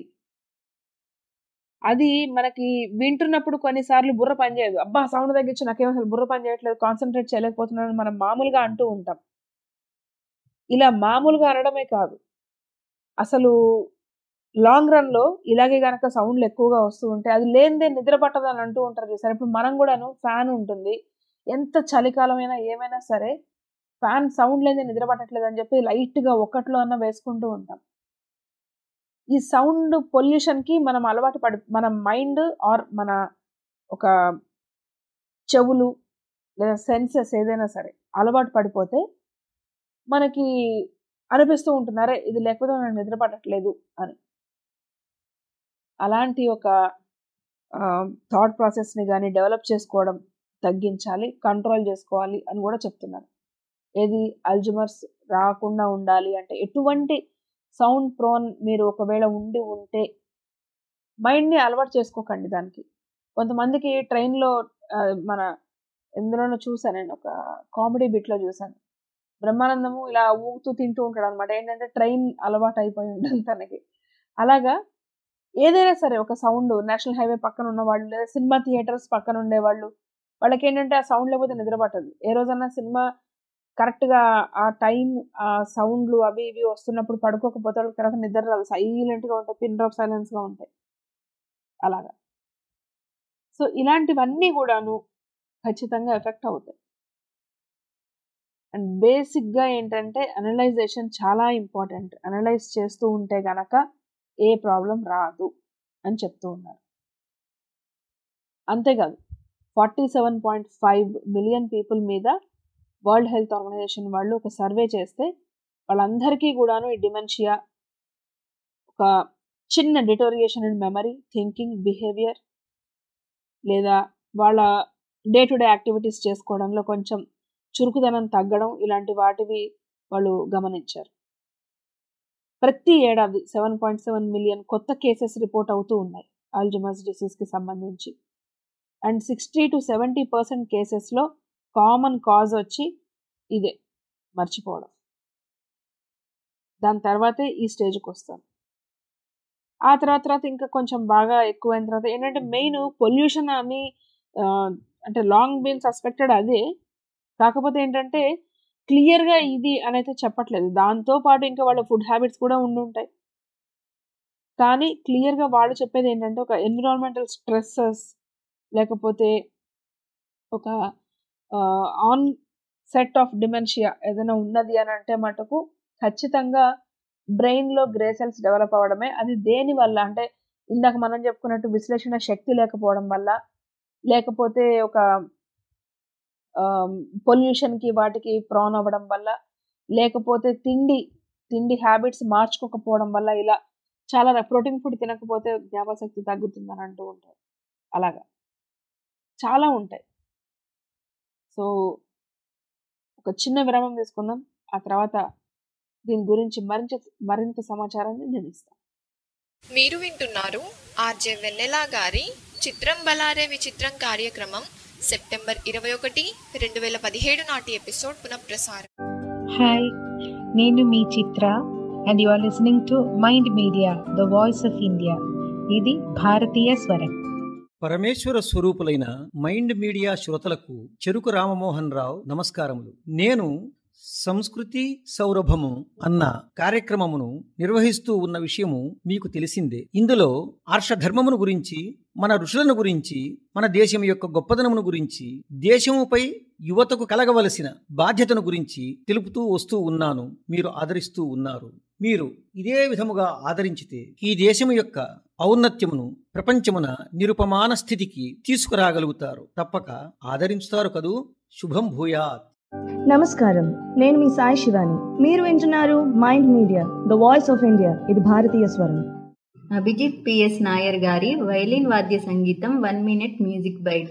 [SPEAKER 3] అది మనకి వింటున్నప్పుడు కొన్నిసార్లు బుర్ర పనిచేయదు అబ్బా సౌండ్ తగ్గించి నాకేం అసలు బుర్ర పని చేయట్లేదు కాన్సన్ట్రేట్ చేయలేకపోతున్నాను మనం మామూలుగా అంటూ ఉంటాం ఇలా మామూలుగా అనడమే కాదు అసలు లాంగ్ రన్ లో ఇలాగే గనక సౌండ్లు ఎక్కువగా వస్తూ ఉంటే అది లేనిదే నిద్ర పట్టదు అని అంటూ ఉంటారు చూసారు ఇప్పుడు మనం కూడాను ఫ్యాన్ ఉంటుంది ఎంత చలికాలమైనా ఏమైనా సరే ఫ్యాన్ సౌండ్ లేనిదే నిద్ర పట్టట్లేదు అని చెప్పి లైట్ గా ఒక్కట్లో అన్న వేసుకుంటూ ఉంటాం ఈ సౌండ్ పొల్యూషన్ కి మనం అలవాటు పడి మన మైండ్ ఆర్ మన ఒక చెవులు లేదా సెన్సెస్ ఏదైనా సరే అలవాటు పడిపోతే మనకి అనిపిస్తూ ఉంటుంది అరే ఇది లేకపోతే నాకు నిద్ర పట్టట్లేదు అని అలాంటి ఒక థాట్ ప్రాసెస్ని కానీ డెవలప్ చేసుకోవడం తగ్గించాలి కంట్రోల్ చేసుకోవాలి అని కూడా చెప్తున్నారు ఏది అల్జుమర్స్ రాకుండా ఉండాలి అంటే ఎటువంటి సౌండ్ ప్రోన్ మీరు ఒకవేళ ఉండి ఉంటే మైండ్ని అలవాటు చేసుకోకండి దానికి కొంతమందికి ట్రైన్లో మన ఎందులోనో చూసాను నేను ఒక కామెడీ బిట్లో చూసాను బ్రహ్మానందము ఇలా ఊగుతూ తింటూ ఉంటాడు అనమాట ఏంటంటే ట్రైన్ అలవాటు అయిపోయి ఉంటుంది తనకి అలాగా ఏదైనా సరే ఒక సౌండ్ నేషనల్ హైవే పక్కన ఉన్న వాళ్ళు లేదా సినిమా థియేటర్స్ పక్కన ఉండేవాళ్ళు వాళ్ళకి ఏంటంటే ఆ సౌండ్ లేకపోతే నిద్ర పట్టదు ఏ రోజన్నా సినిమా కరెక్ట్గా ఆ టైం ఆ సౌండ్లు అవి ఇవి వస్తున్నప్పుడు పడుకోకపోతే వాళ్ళకి కరెక్ట్ నిద్ర రాదు సైలెంట్గా ఉంటాయి పిన్ డ్రాప్ సైలెన్స్గా ఉంటాయి అలాగా సో ఇలాంటివన్నీ కూడాను ఖచ్చితంగా ఎఫెక్ట్ అవుతాయి అండ్ బేసిక్గా ఏంటంటే అనలైజేషన్ చాలా ఇంపార్టెంట్ అనలైజ్ చేస్తూ ఉంటే గనక ఏ ప్రాబ్లం రాదు అని చెప్తూ ఉన్నారు అంతేకాదు forty seven point five million people మీద వరల్డ్ హెల్త్ ఆర్గనైజేషన్ వాళ్ళు ఒక సర్వే చేస్తే వాళ్ళందరికీ కూడాను ఈ డిమెన్షియా ఒక చిన్న deterioration in memory thinking behaviour లేదా వాళ్ళ డే టు డే యాక్టివిటీస్ చేసుకోవడంలో కొంచెం చురుకుదనం తగ్గడం ఇలాంటి వాటివి వాళ్ళు గమనించారు ప్రతి ఏడాది సెవెన్ పాయింట్ సెవెన్ మిలియన్ కొత్త కేసెస్ రిపోర్ట్ అవుతూ ఉన్నాయి ఆల్జమస్ డిసీజ్కి సంబంధించి and sixty to seventy percent కేసెస్లో కామన్ కాజ్ వచ్చి ఇదే మర్చిపోవడం దాని తర్వాతే ఈ స్టేజ్కి వస్తాం ఆ తర్వాత తర్వాత ఇంకా కొంచెం బాగా ఎక్కువైన తర్వాత ఏంటంటే మెయిన్ పొల్యూషన్ అని అంటే లాంగ్ బీన్ సస్పెక్టెడ్ అదే కాకపోతే ఏంటంటే క్లియర్గా ఇది అని అయితే చెప్పట్లేదు దాంతో పాటు ఇంకా వాళ్ళ ఫుడ్ హ్యాబిట్స్ కూడా ఉండి ఉంటాయి కానీ క్లియర్గా వాళ్ళు చెప్పేది ఏంటంటే ఒక ఎన్విరాన్మెంటల్ స్ట్రెస్సెస్ లేకపోతే ఒక ఆన్ సెట్ ఆఫ్ డిమెన్షియా ఏదైనా ఉన్నది అని అంటే మటుకు ఖచ్చితంగా బ్రెయిన్లో గ్రే సెల్స్ డెవలప్ అవ్వడమే అది దేని వల్ల అంటే ఇందాక మనం చెప్పుకున్నట్టు విశ్లేషణ శక్తి లేకపోవడం వల్ల లేకపోతే ఒక పొల్యూషన్కి వాటికి ప్రాన్ అవ్వడం వల్ల లేకపోతే తిండి తిండి హ్యాబిట్స్ మార్చుకోకపోవడం వల్ల ఇలా చాలా ప్రోటీన్ ఫుడ్ తినకపోతే జ్ఞాపశక్తి తగ్గుతుందని అంటూ ఉంటారు అలాగా చాలా ఉంటాయి సో ఒక చిన్న విరామం తీసుకుందాం ఆ తర్వాత దీని గురించి మరింత మరింత సమాచారాన్ని నేను ఇస్తాను
[SPEAKER 1] మీరు వింటున్నారు ఆర్జే వెన్నెలా గారి చిత్రం బలారే విచిత్రం కార్యక్రమం సెప్టెంబర్ ఇరవై ఒకటి రెండు వేల పదిహేడు నాటి ఎపిసోడ్ పునఃప్రసారం
[SPEAKER 12] హాయ్ నేను మీ Chitra and you are listening to mind media the voice of India ఇది భారతీయ స్వరం
[SPEAKER 13] పరమేశ్వర స్వరూపులైన మైండ్ మీడియా శ్రోతలకు చెరుకు రామమోహన్ రావు నమస్కారములు నేను సంస్కృతి సౌరభము అన్న కార్యక్రమమును నిర్వహిస్తూ ఉన్న విషయము మీకు తెలిసిందే ఇందులో ఆర్షధర్మమును గురించి మన ఋషులను గురించి మన దేశం యొక్క గొప్పదనమును గురించి దేశముపై యువతకు కలగవలసిన బాధ్యతను గురించి తెలుపుతూ వస్తూ ఉన్నాను మీరు ఆదరిస్తూ ఉన్నారు మీరు ఇదే విధముగా ఆదరించితే ఈ దేశము యొక్క ఔన్నత్యమును ప్రపంచమున నిరుపమాన స్థితికి తీసుకురాగలుగుతారు తప్పక ఆదరించుతారు కదూ శుభం భూయాత్
[SPEAKER 14] నమస్కారం నేను మీ సాయి శివాని మీరు వింటున్నారు mind media the voice of India ఇది భారతీయ స్వరం
[SPEAKER 2] అభిజిత్ పిఎస్ నాయర్ గారి వైలిన్ వాద్య సంగీతం one minute music bite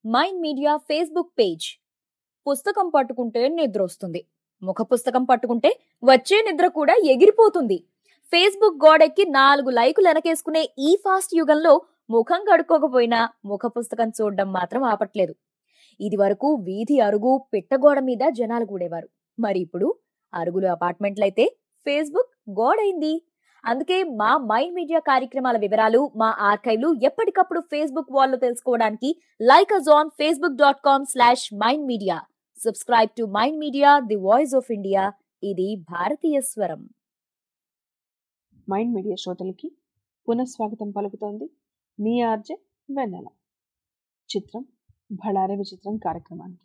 [SPEAKER 6] mind media Facebook page పుస్తకం పట్టుకుంటే నిద్ర వస్తుంది ముఖ పుస్తకం పట్టుకుంటే వచ్చే నిద్ర కూడా ఎగిరిపోతుంది ఫేస్బుక్ గోడెక్కి నాలుగు లైకులు వెనకేసుకునే ఈ ఫాస్ట్ యుగంలో ముఖం కడుక్కోకపోయినా ముఖ పుస్తకం చూడడం మాత్రం ఆపట్లేదు ఇది వరకు వీధి అరుగు పిట్టగోడ మీద జనాలు కూడేవారు మరి ఇప్పుడు అరుగులు అపార్ట్మెంట్లయితే ఫేస్బుక్ గోడైంది అందుకే మా మైండ్ మీడియా కార్యక్రమాల వివరాలు మా ఆర్కైవ్లు ఎప్పటికప్పుడు ఫేస్బుక్ వాల్లో తెలుసుకోవడానికి like us on Facebook dot com slash mind media subscribe to mind media the voice of India ఇది భారతీయ స్వరం
[SPEAKER 3] మైండ్ మీడియా శ్రోతలకి పునఃస్వాగతం పలుకుతోంది మీ ఆర్జే వెన్నెల చిత్రం భళారే విచిత్రం కార్యక్రమానికి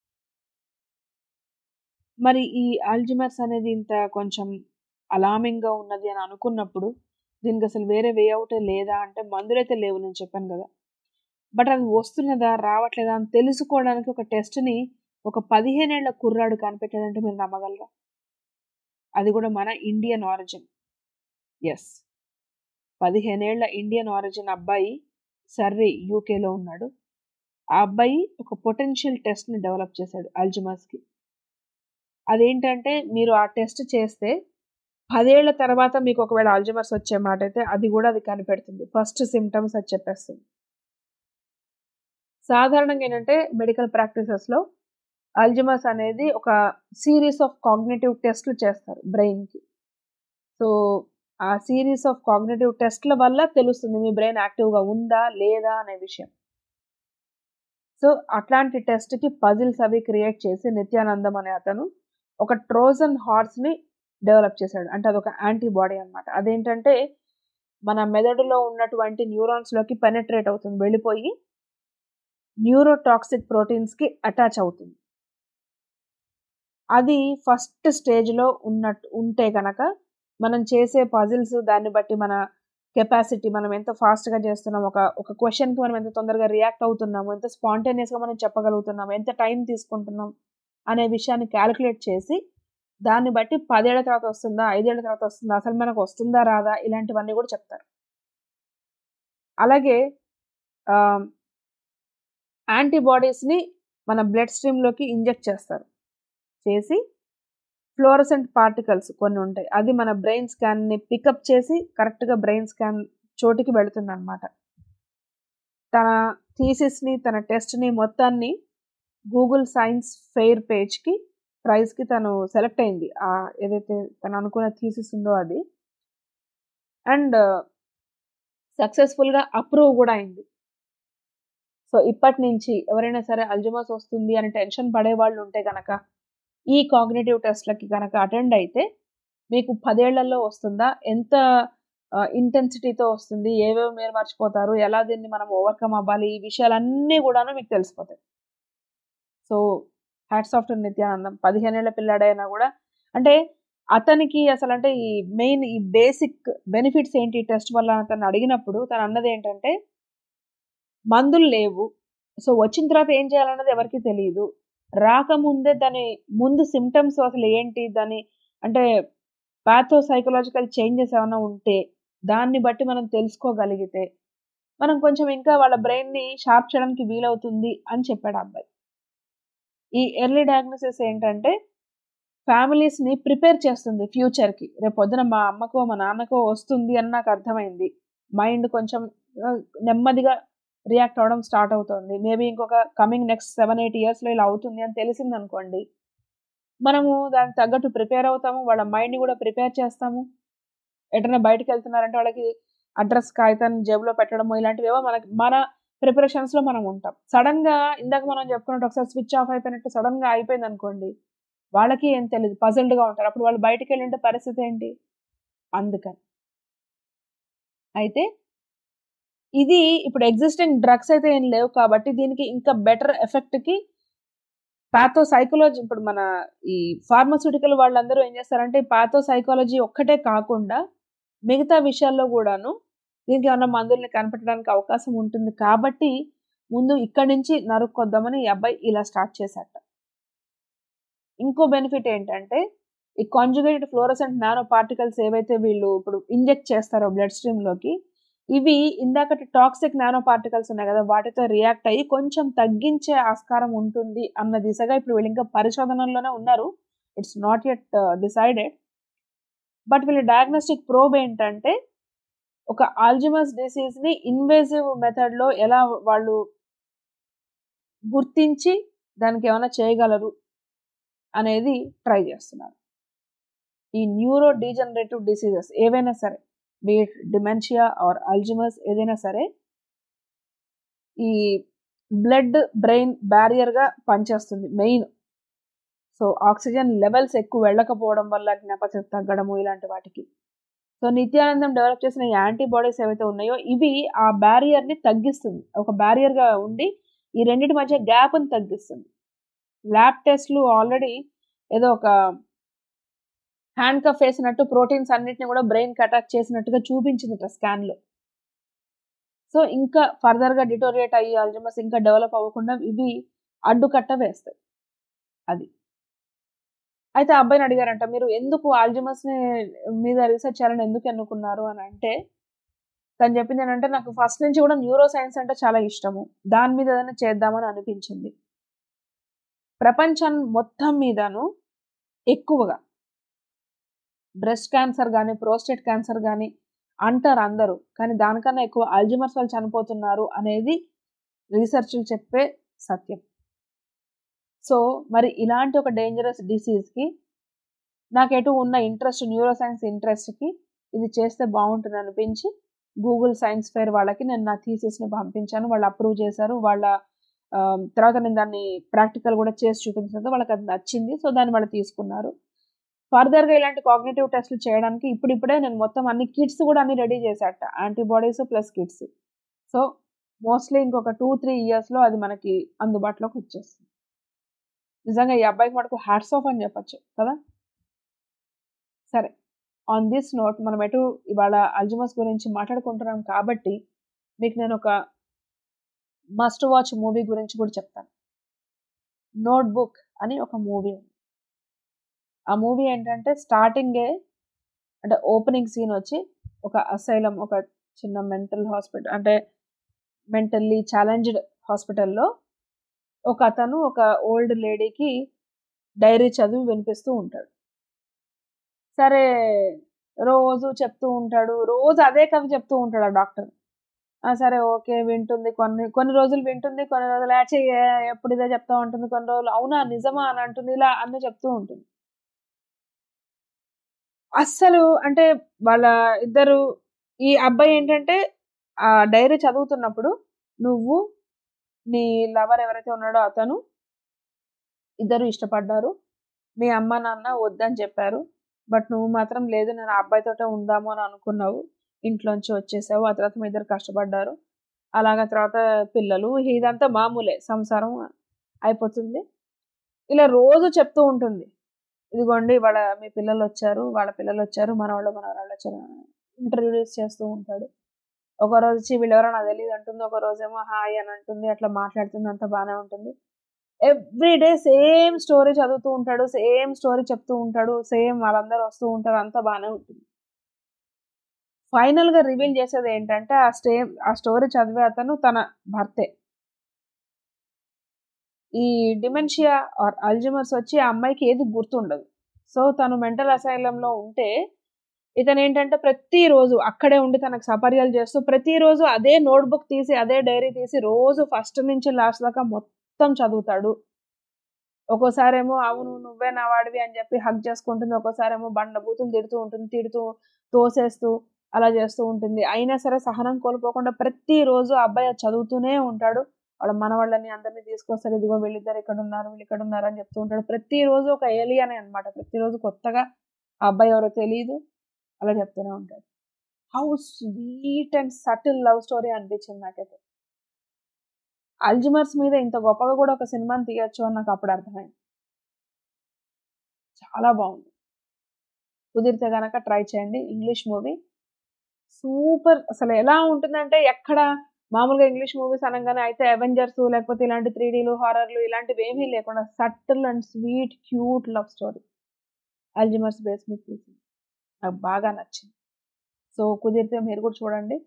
[SPEAKER 3] మరి ఈ ఆల్జిమర్స్ అనేది ఇంత కొంచెం అలామింగ్గా ఉన్నది అని అనుకున్నప్పుడు దీనికి అసలు వేరే వే అవుటే లేదా అంటే మందులైతే లేవు నేను చెప్పాను కదా బట్ అది వస్తున్నదా రావట్లేదా అని తెలుసుకోవడానికి ఒక టెస్ట్ని ఒక పదిహేనేళ్ల కుర్రాడు కనిపెట్టాడంటే మీరు నమ్మగలరా అది కూడా మన ఇండియన్ ఆరిజిన్ ఎస్ పదిహేనేళ్ల ఇండియన్ ఆరిజిన్ అబ్బాయి సర్రీ యూకేలో ఉన్నాడు ఆ అబ్బాయి ఒక పొటెన్షియల్ టెస్ట్ని డెవలప్ చేశాడు అల్జిమర్స్కి అదేంటంటే మీరు ఆ టెస్ట్ చేస్తే పదేళ్ల తర్వాత మీకు ఒకవేళ అల్జిమర్స్ వచ్చే మాట అయితే అది కూడా అది కనిపెడుతుంది ఫస్ట్ సిమ్టమ్స్ అది చెప్పేస్తుంది సాధారణంగా ఏంటంటే మెడికల్ ప్రాక్టీసెస్లో అల్జిమర్స్ అనేది ఒక సిరీస్ ఆఫ్ కాగ్నేటివ్ టెస్ట్లు చేస్తారు బ్రెయిన్కి సో ఆ సిరీస్ ఆఫ్ కాగ్నేటివ్ టెస్ట్ల వల్ల తెలుస్తుంది మీ బ్రెయిన్ యాక్టివ్గా ఉందా లేదా అనే విషయం సో అట్లాంటి టెస్ట్కి పజిల్స్ అవి క్రియేట్ చేసి నిత్యానందం అనే అతను ఒక ట్రోజన్ హార్స్ని డెవలప్ చేశాడు అంటే అదొక యాంటీబాడీ అనమాట అదేంటంటే మన మెదడులో ఉన్నటువంటి న్యూరాన్స్లోకి పెనట్రేట్ అవుతుంది వెళ్ళిపోయి న్యూరోటాక్సిక్ ప్రోటీన్స్కి అటాచ్ అవుతుంది అది ఫస్ట్ స్టేజ్లో ఉన్నట్టు ఉంటే కనుక మనం చేసే పజిల్స్ దాన్ని బట్టి మన కెపాసిటీ మనం ఎంత ఫాస్ట్గా చేస్తున్నాం ఒక ఒక క్వశ్చన్కి మనం ఎంత తొందరగా రియాక్ట్ అవుతున్నాము ఎంత స్పాంటేనియస్గా మనం చెప్పగలుగుతున్నాం ఎంత టైం తీసుకుంటున్నాం అనే విషయాన్ని క్యాలిక్యులేట్ చేసి దాన్ని బట్టి పదేళ్ల తర్వాత వస్తుందా ఐదేళ్ల తర్వాత వస్తుందా అసలు మనకు వస్తుందా రాదా ఇలాంటివన్నీ కూడా చెప్తారు అలాగే యాంటీబాడీస్ని మన బ్లడ్ స్ట్రీమ్లోకి ఇంజెక్ట్ చేస్తారు చేసి ఫ్లోరసెంట్ పార్టికల్స్ కొన్ని ఉంటాయి అది మన బ్రెయిన్ స్కాన్ని పికప్ చేసి కరెక్ట్గా బ్రెయిన్ స్కాన్ చోటికి వెళుతుంది అనమాట తన థీసిస్ని తన టెస్ట్ని మొత్తాన్ని గూగుల్ సైన్స్ ఫెయిర్ పేజ్కి ప్రైజ్కి తను సెలెక్ట్ అయింది ఆ ఏదైతే తను అనుకున్న థీసిస్ ఉందో అది అండ్ సక్సెస్ఫుల్గా అప్రూవ్ కూడా అయింది సో ఇప్పటి నుంచి ఎవరైనా సరే అల్జమాస్ వస్తుంది అని టెన్షన్ పడే వాళ్ళు ఉంటే కనుక ఈ కాగ్నేటివ్ టెస్ట్లకి కనుక అటెండ్ అయితే మీకు పదేళ్లలో వస్తుందా ఎంత ఇంటెన్సిటీతో వస్తుంది ఏవేవి మీరు మర్చిపోతారు ఎలా దీన్ని మనం ఓవర్కమ్ అవ్వాలి ఈ విషయాలన్నీ కూడాను మీకు తెలిసిపోతాయి so hats off to Nithyanandam పదిహేనేళ్ల పిల్లాడైనా కూడా అంటే అతనికి అసలు అంటే ఈ మెయిన్ ఈ బేసిక్ బెనిఫిట్స్ ఏంటి టెస్ట్ వల్ల అతను అడిగినప్పుడు తను అన్నది ఏంటంటే మందులు లేవు సో వచ్చిన తర్వాత ఏం చేయాలన్నది ఎవరికి తెలియదు రాకముందే దాని ముందు సిమ్టమ్స్ అసలు ఏంటి దాని అంటే పాథో సైకలాజికల్ చేంజెస్ ఏమైనా ఉంటే దాన్ని బట్టి మనం తెలుసుకోగలిగితే మనం కొంచెం ఇంకా వాళ్ళ బ్రెయిన్ని షార్ప్ చేయడానికి వీలవుతుంది అని చెప్పాడు అబ్బాయి ఈ ఎర్లీ డయాగ్నోసిస్ ఏంటంటే ఫ్యామిలీస్ని ప్రిపేర్ చేస్తుంది ఫ్యూచర్కి రేపు పొద్దున మా అమ్మకో మా నాన్నకో వస్తుంది అని నాకు అర్థమైంది మైండ్ కొంచెం నెమ్మదిగా రియాక్ట్ అవ్వడం స్టార్ట్ అవుతుంది మేబీ ఇంకొక కమింగ్ నెక్స్ట్ సెవెన్ ఎయిట్ ఇయర్స్లో ఇలా అవుతుంది అని తెలిసింది అనుకోండి మనము దానికి తగ్గట్టు ప్రిపేర్ అవుతాము వాళ్ళ మైండ్ని కూడా ప్రిపేర్ చేస్తాము ఎటైనా బయటకు వెళ్తున్నారంటే వాళ్ళకి అడ్రస్ కాగితాన్ని జేబులో పెట్టడము ఇలాంటివేవో మనకి మన ప్రిపరేషన్స్లో మనం ఉంటాం సడన్గా ఇందాక మనం చెప్పుకున్నట్టు ఒకసారి స్విచ్ ఆఫ్ అయిపోయినట్టు సడన్గా అయిపోయింది అనుకోండి వాళ్ళకి ఏం తెలియదు పజల్డ్గా ఉంటారు అప్పుడు వాళ్ళు బయటికి వెళ్ళింటే పరిస్థితి ఏంటి అందుకని అయితే ఇది ఇప్పుడు ఎగ్జిస్టింగ్ డ్రగ్స్ అయితే ఏం లేవు కాబట్టి దీనికి ఇంకా బెటర్ ఎఫెక్ట్కి పాథో సైకాలజీ ఇప్పుడు మన ఈ ఫార్మస్యూటికల్ వాళ్ళందరూ ఏం చేస్తారంటే పాథో సైకాలజీ ఒక్కటే కాకుండా మిగతా విషయాల్లో కూడాను దీనికి ఏమన్నా మందుల్ని కనిపెట్టడానికి అవకాశం ఉంటుంది కాబట్టి ముందు ఇక్కడి నుంచి నరుక్కొద్దామని ఈ అబ్బాయి ఇలా స్టార్ట్ చేశాట ఇంకో బెనిఫిట్ ఏంటంటే ఈ కాంజుగేటెడ్ ఫ్లోరసెంట్ నానో పార్టికల్స్ ఏవైతే వీళ్ళు ఇప్పుడు ఇంజెక్ట్ చేస్తారో బ్లడ్ స్ట్రీమ్లోకి ఇవి ఇందాకటి టాక్సిక్ నానో పార్టికల్స్ ఉన్నాయి కదా వాటితో రియాక్ట్ అయ్యి కొంచెం తగ్గించే ఆస్కారం ఉంటుంది అన్న దిశగా ఇప్పుడు వీళ్ళు ఇంకా పరిశోధనల్లోనే ఉన్నారు it's not yet decided but వీళ్ళ డయాగ్నోస్టిక్ ప్రోబ్ ఏంటంటే ఒక ఆల్జిమస్ డిసీజ్ ని ఇన్వేజివ్ మెథడ్ లో ఎలా వాళ్ళు గుర్తించి దానికి ఏమైనా చేయగలరు అనేది ట్రై చేస్తున్నారు ఈ న్యూరో డీజనరేటివ్ డిసీజెస్ ఏవైనా సరే బీట్ డిమెన్షియా ఆర్ అల్జిమస్ ఏదైనా సరే ఈ బ్లడ్ బ్రెయిన్ బ్యారియర్గా పనిచేస్తుంది మెయిన్ సో ఆక్సిజన్ లెవెల్స్ ఎక్కువ వెళ్ళకపోవడం వల్ల జ్ఞాపకశక్తి తగ్గడము ఇలాంటి వాటికి సో నిత్యానందం డెవలప్ చేసిన యాంటీబాడీస్ ఏవైతే ఉన్నాయో ఇవి ఆ బ్యారియర్ని తగ్గిస్తుంది ఒక బ్యారియర్గా ఉండి ఈ రెండింటి మధ్య గ్యాప్ని తగ్గిస్తుంది ల్యాబ్ టెస్ట్లు ఆల్రెడీ ఏదో ఒక హ్యాండ్ కఫ్ వేసినట్టు ప్రోటీన్స్ అన్నిటిని కూడా బ్రెయిన్కి అటాక్ చేసినట్టుగా చూపించింది స్కాన్లో సో ఇంకా ఫర్దర్గా డిటోరియేట్ అయ్యి ఆల్జమస్ ఇంకా డెవలప్ అవ్వకుండా ఇవి అడ్డుకట్ట వేస్తాయి అది అయితే ఆ అబ్బాయిని అడిగారంట మీరు ఎందుకు ఆల్జమస్ని మీద రీసెర్చ్ చేయాలని ఎందుకు ఎన్నుకున్నారు అని అంటే తను చెప్పింది ఏంటంటే నాకు ఫస్ట్ నుంచి కూడా న్యూరో సైన్స్ అంటే చాలా ఇష్టము దాని మీద ఏదైనా చేద్దామని అనిపించింది ప్రపంచం మొత్తం మీదను ఎక్కువగా బ్రెస్ట్ క్యాన్సర్ కానీ ప్రోస్టేట్ క్యాన్సర్ కానీ అంటారు అందరూ కానీ దానికన్నా ఎక్కువ అల్జిమర్స్ వాళ్ళు చనిపోతున్నారు అనేది రీసెర్చ్లు చెప్పే సత్యం సో మరి ఇలాంటి ఒక డేంజరస్ డిసీజ్కి నాకు ఎటు ఉన్న ఇంట్రెస్ట్ న్యూరో సైన్స్ ఇంట్రెస్ట్కి ఇది చేస్తే బాగుంటుంది అనిపించి గూగుల్ సైన్స్ ఫేర్ వాళ్ళకి నేను నా థీసిస్ని పంపించాను వాళ్ళు అప్రూవ్ చేశారు వాళ్ళ తర్వాత నేను దాన్ని ప్రాక్టికల్ కూడా చేసి చూపించిన వాళ్ళకి అది నచ్చింది సో దాన్ని వాళ్ళు తీసుకున్నారు ఫర్దర్గా ఇలాంటి కాగ్నేటివ్ టెస్ట్లు చేయడానికి ఇప్పుడిప్పుడే నేను మొత్తం అన్ని కిట్స్ కూడా అన్ని రెడీ చేశాట antibodies plus kits so mostly ఇంకొక టూ త్రీ ఇయర్స్లో అది మనకి అందుబాటులోకి వచ్చేస్తుంది నిజంగా ఈ అబ్బాయికి మటుకు హ్యాట్స్ ఆఫ్ అని చెప్పచ్చు కదా సరే ఆన్ దిస్ నోట్ మనం ఎటు ఇవాళ అల్జమస్ గురించి మాట్లాడుకుంటున్నాం కాబట్టి మీకు నేను ఒక మస్ట్ వాచ్ మూవీ గురించి కూడా చెప్తాను నోట్ బుక్ అని ఒక మూవీ ఉంది ఆ మూవీ ఏంటంటే స్టార్టింగే అంటే ఓపెనింగ్ సీన్ వచ్చి ఒక అసైలం ఒక చిన్న మెంటల్ హాస్పిటల్ అంటే మెంటల్లీ ఛాలెంజ్డ్ హాస్పిటల్లో ఒక అతను ఒక ఓల్డ్ లేడీకి డైరీ చదివి వినిపిస్తూ ఉంటాడు సరే రోజు చెప్తూ ఉంటాడు రోజు అదే కథ చెప్తూ ఉంటాడు ఆ డాక్టర్ సరే ఓకే వింటుంది కొన్ని కొన్ని రోజులు వింటుంది కొన్ని రోజులు యాచే ఎప్పుడు ఇదే చెప్తా ఉంటుంది కొన్ని రోజులు అవునా నిజమా అని అంటుంది ఇలా అన్నీ చెప్తూ ఉంటుంది అస్సలు అంటే వాళ్ళ ఇద్దరు ఈ అబ్బాయి ఏంటంటే ఆ డైరీ చదువుతున్నప్పుడు నువ్వు నీ లవర్ ఎవరైతే ఉన్నాడో అతను ఇద్దరు ఇష్టపడ్డారు మీ అమ్మ నాన్న వద్దని చెప్పారు బట్ నువ్వు మాత్రం లేదు నేను ఆ అబ్బాయితోటే ఉందాము అని అనుకున్నావు ఇంట్లోంచి వచ్చేసావు ఆ తర్వాత మీ ఇద్దరు కష్టపడ్డారు అలాగ తర్వాత పిల్లలు ఇదంతా మామూలే సంసారం అయిపోతుంది ఇలా రోజు చెప్తూ ఉంటుంది ఇదిగోండి వాళ్ళ మీ పిల్లలు వచ్చారు వాళ్ళ పిల్లలు వచ్చారు మన వాళ్ళు మన వాళ్ళు వచ్చారు ఇంట్రడ్యూస్ చేస్తూ ఉంటాడు ఒక రోజు వచ్చి వీళ్ళెవరో నాకు తెలియదు అంటుంది ఒక రోజేమో హాయ్ అని అంటుంది అట్లా మాట్లాడుతుంది అంత బాగానే ఉంటుంది ఎవ్రీ డే సేమ్ స్టోరీ చదువుతూ ఉంటాడు సేమ్ స్టోరీ చెప్తూ ఉంటాడు సేమ్ వాళ్ళందరూ వస్తూ ఉంటారు అంతా బాగానే ఉంటుంది ఫైనల్గా రివీల్ చేసేది ఏంటంటే ఆ స్టే ఆ స్టోరీ చదివే అతను తన భర్తే ఈ డిమెన్షియా ఆర్ అల్జిమర్స్ వచ్చి ఆ అమ్మాయికి ఏది గుర్తుండదు సో తను మెంటల్ అసైలంలో ఉంటే ఇతను ఏంటంటే ప్రతిరోజు అక్కడే ఉండి తనకు సపర్యాలు చేస్తూ ప్రతిరోజు అదే నోట్బుక్ తీసి అదే డైరీ తీసి రోజు ఫస్ట్ నుంచి లాస్ట్ దాకా మొత్తం చదువుతాడు ఒక్కోసారేమో అవును నువ్వే నా వాడివి అని చెప్పి హక్ చేసుకుంటుంది ఒక్కోసారేమో బండ బూతులు తిడుతూ ఉంటుంది తిడుతూ తోసేస్తూ అలా చేస్తూ ఉంటుంది అయినా సరే సహనం కోల్పోకుండా ప్రతిరోజు అబ్బాయి చదువుతూనే ఉంటాడు వాళ్ళ మనవాళ్ళని అందరినీ తీసుకొస్తారు ఇదిగో వీళ్ళిద్దరు ఇక్కడ ఉన్నారు వీళ్ళు ఇక్కడ ఉన్నారు అని చెప్తూ ఉంటాడు ప్రతిరోజు ఒక ఏలియనే అనమాట ప్రతిరోజు కొత్తగా ఆ అబ్బాయి ఎవరో తెలియదు అలా చెప్తూనే ఉంటాడు how sweet and subtle love story అనిపించింది నాకైతే అల్జిమర్స్ మీద ఇంత గొప్పగా కూడా ఒక సినిమాని తీయచ్చు అని నాకు అప్పుడు అర్థమైంది చాలా బాగుంది కుదిరితే కనుక ట్రై చేయండి ఇంగ్లీష్ మూవీ సూపర్ అసలు ఎలా ఉంటుందంటే ఎక్కడ మామూలుగా ఇంగ్లీష్ మూవీస్ అనగానే అయితే అవెంజర్స్ లేకపోతే ఇలాంటి త్రీ డీలు హారర్లు ఇలాంటివి ఏమీ లేకుండా subtle and sweet cute love story Alzheimer's base మీద తీసింది నాకు బాగా నచ్చింది సో కుదిరితే మీరు కూడా చూడండి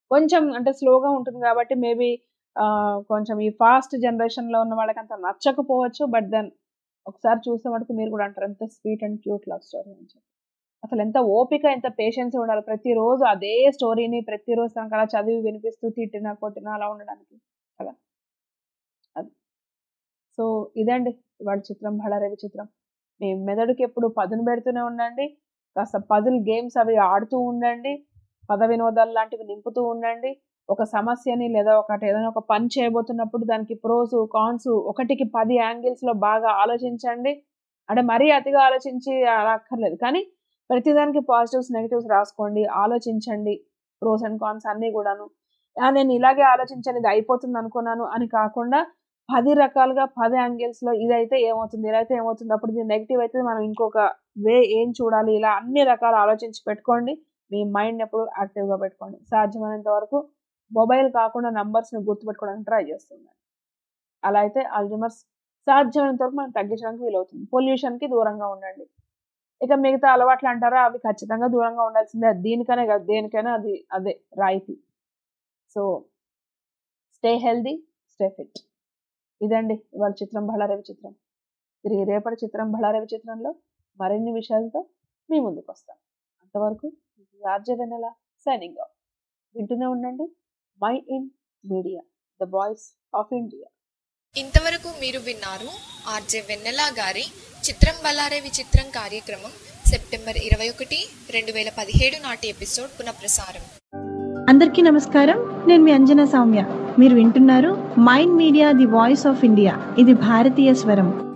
[SPEAKER 3] కొంచెం అంటే స్లోగా ఉంటుంది కాబట్టి మేబీ కొంచెం ఈ ఫాస్ట్ జనరేషన్లో ఉన్న వాళ్ళకి అంత నచ్చకపోవచ్చు బట్ దెన్ ఒకసారి చూసే మటుకు మీరు కూడా అంటారు ఎంత sweet and cute love story అని చెప్పి అసలు ఎంత ఓపిక ఎంత పేషెన్స్ ఉండాలి ప్రతిరోజు అదే స్టోరీని ప్రతిరోజు తనకు అలా చదివి వినిపిస్తూ తిట్టినా కొట్టినా అలా ఉండడానికి కదా అది సో ఇదండి ఇవాళ చిత్రం బళారవి చిత్రం మీ మెదడుకి ఎప్పుడు పదును పెడుతూనే ఉండండి కాస్త పజిల్ గేమ్స్ అవి ఆడుతూ ఉండండి పద వినోదాలు లాంటివి నింపుతూ ఉండండి ఒక సమస్యని లేదా ఒకటి ఏదైనా ఒక పని చేయబోతున్నప్పుడు దానికి ప్రోస్ కాన్స్ ఒకటికి పది యాంగిల్స్లో బాగా ఆలోచించండి అంటే మరీ అతిగా ఆలోచించి అలా అక్కర్లేదు కానీ ప్రతిదానికి పాజిటివ్స్ నెగిటివ్స్ రాసుకోండి ఆలోచించండి ప్రోస్ అండ్ కాన్స్ అన్నీ కూడాను "ఆ, నేను ఇలాగే ఆలోచించాను ఇది అయిపోతుంది అనుకున్నాను అని కాకుండా పది రకాలుగా పది యాంగిల్స్లో ఇదైతే ఏమవుతుంది ఇలా అయితే ఏమవుతుంది అప్పుడు ఇది నెగిటివ్ అయితే మనం ఇంకొక వే ఏం చూడాలి ఇలా అన్ని రకాలు ఆలోచించి పెట్టుకోండి మీ మైండ్ ఎప్పుడు యాక్టివ్గా పెట్టుకోండి సాధ్యమైనంత వరకు మొబైల్ కాకుండా నంబర్స్ని గుర్తుపెట్టుకోవడానికి ట్రై చేస్తుంది అలా అయితే అల్జిమర్స్ సాధ్యమైనంత వరకు మనం తగ్గించడానికి వీలవుతుంది పొల్యూషన్కి దూరంగా ఉండండి ఇక మిగతా అలవాట్లు అంటారా అవి ఖచ్చితంగా దూరంగా ఉండాల్సిందే అది దీనికనే కాదు దేనికైనా అది అదే రాయితీ so stay healthy stay fit ఇదండి ఇవాళ చిత్రం బళ్ళారవి చిత్రం తిరిగి రేపటి చిత్రం బళ్ళారవి చిత్రంలో మరిన్ని విషయాలతో మీ ముందుకు వస్తాను అంతవరకు ఆర్జే వెన్నెల సైనింగ్ ఆఫ్ వింటూనే ఉండండి mind media the voice of India
[SPEAKER 1] ఇంతవరకు మీరు విన్నారు ఆర్జే వెన్నెల గారి చిత్రం బల్లారే విచిత్రం కార్యక్రమం సెప్టెంబర్ ఇరవై ఒకటి రెండు వేల పదిహేడు నాటి ఎపిసోడ్ పునఃప్రసారం
[SPEAKER 14] అందరికీ నమస్కారం నేను మీ అంజనా సౌమ్య మీరు వింటున్నారు mind media the voice of India ఇది భారతీయ స్వరం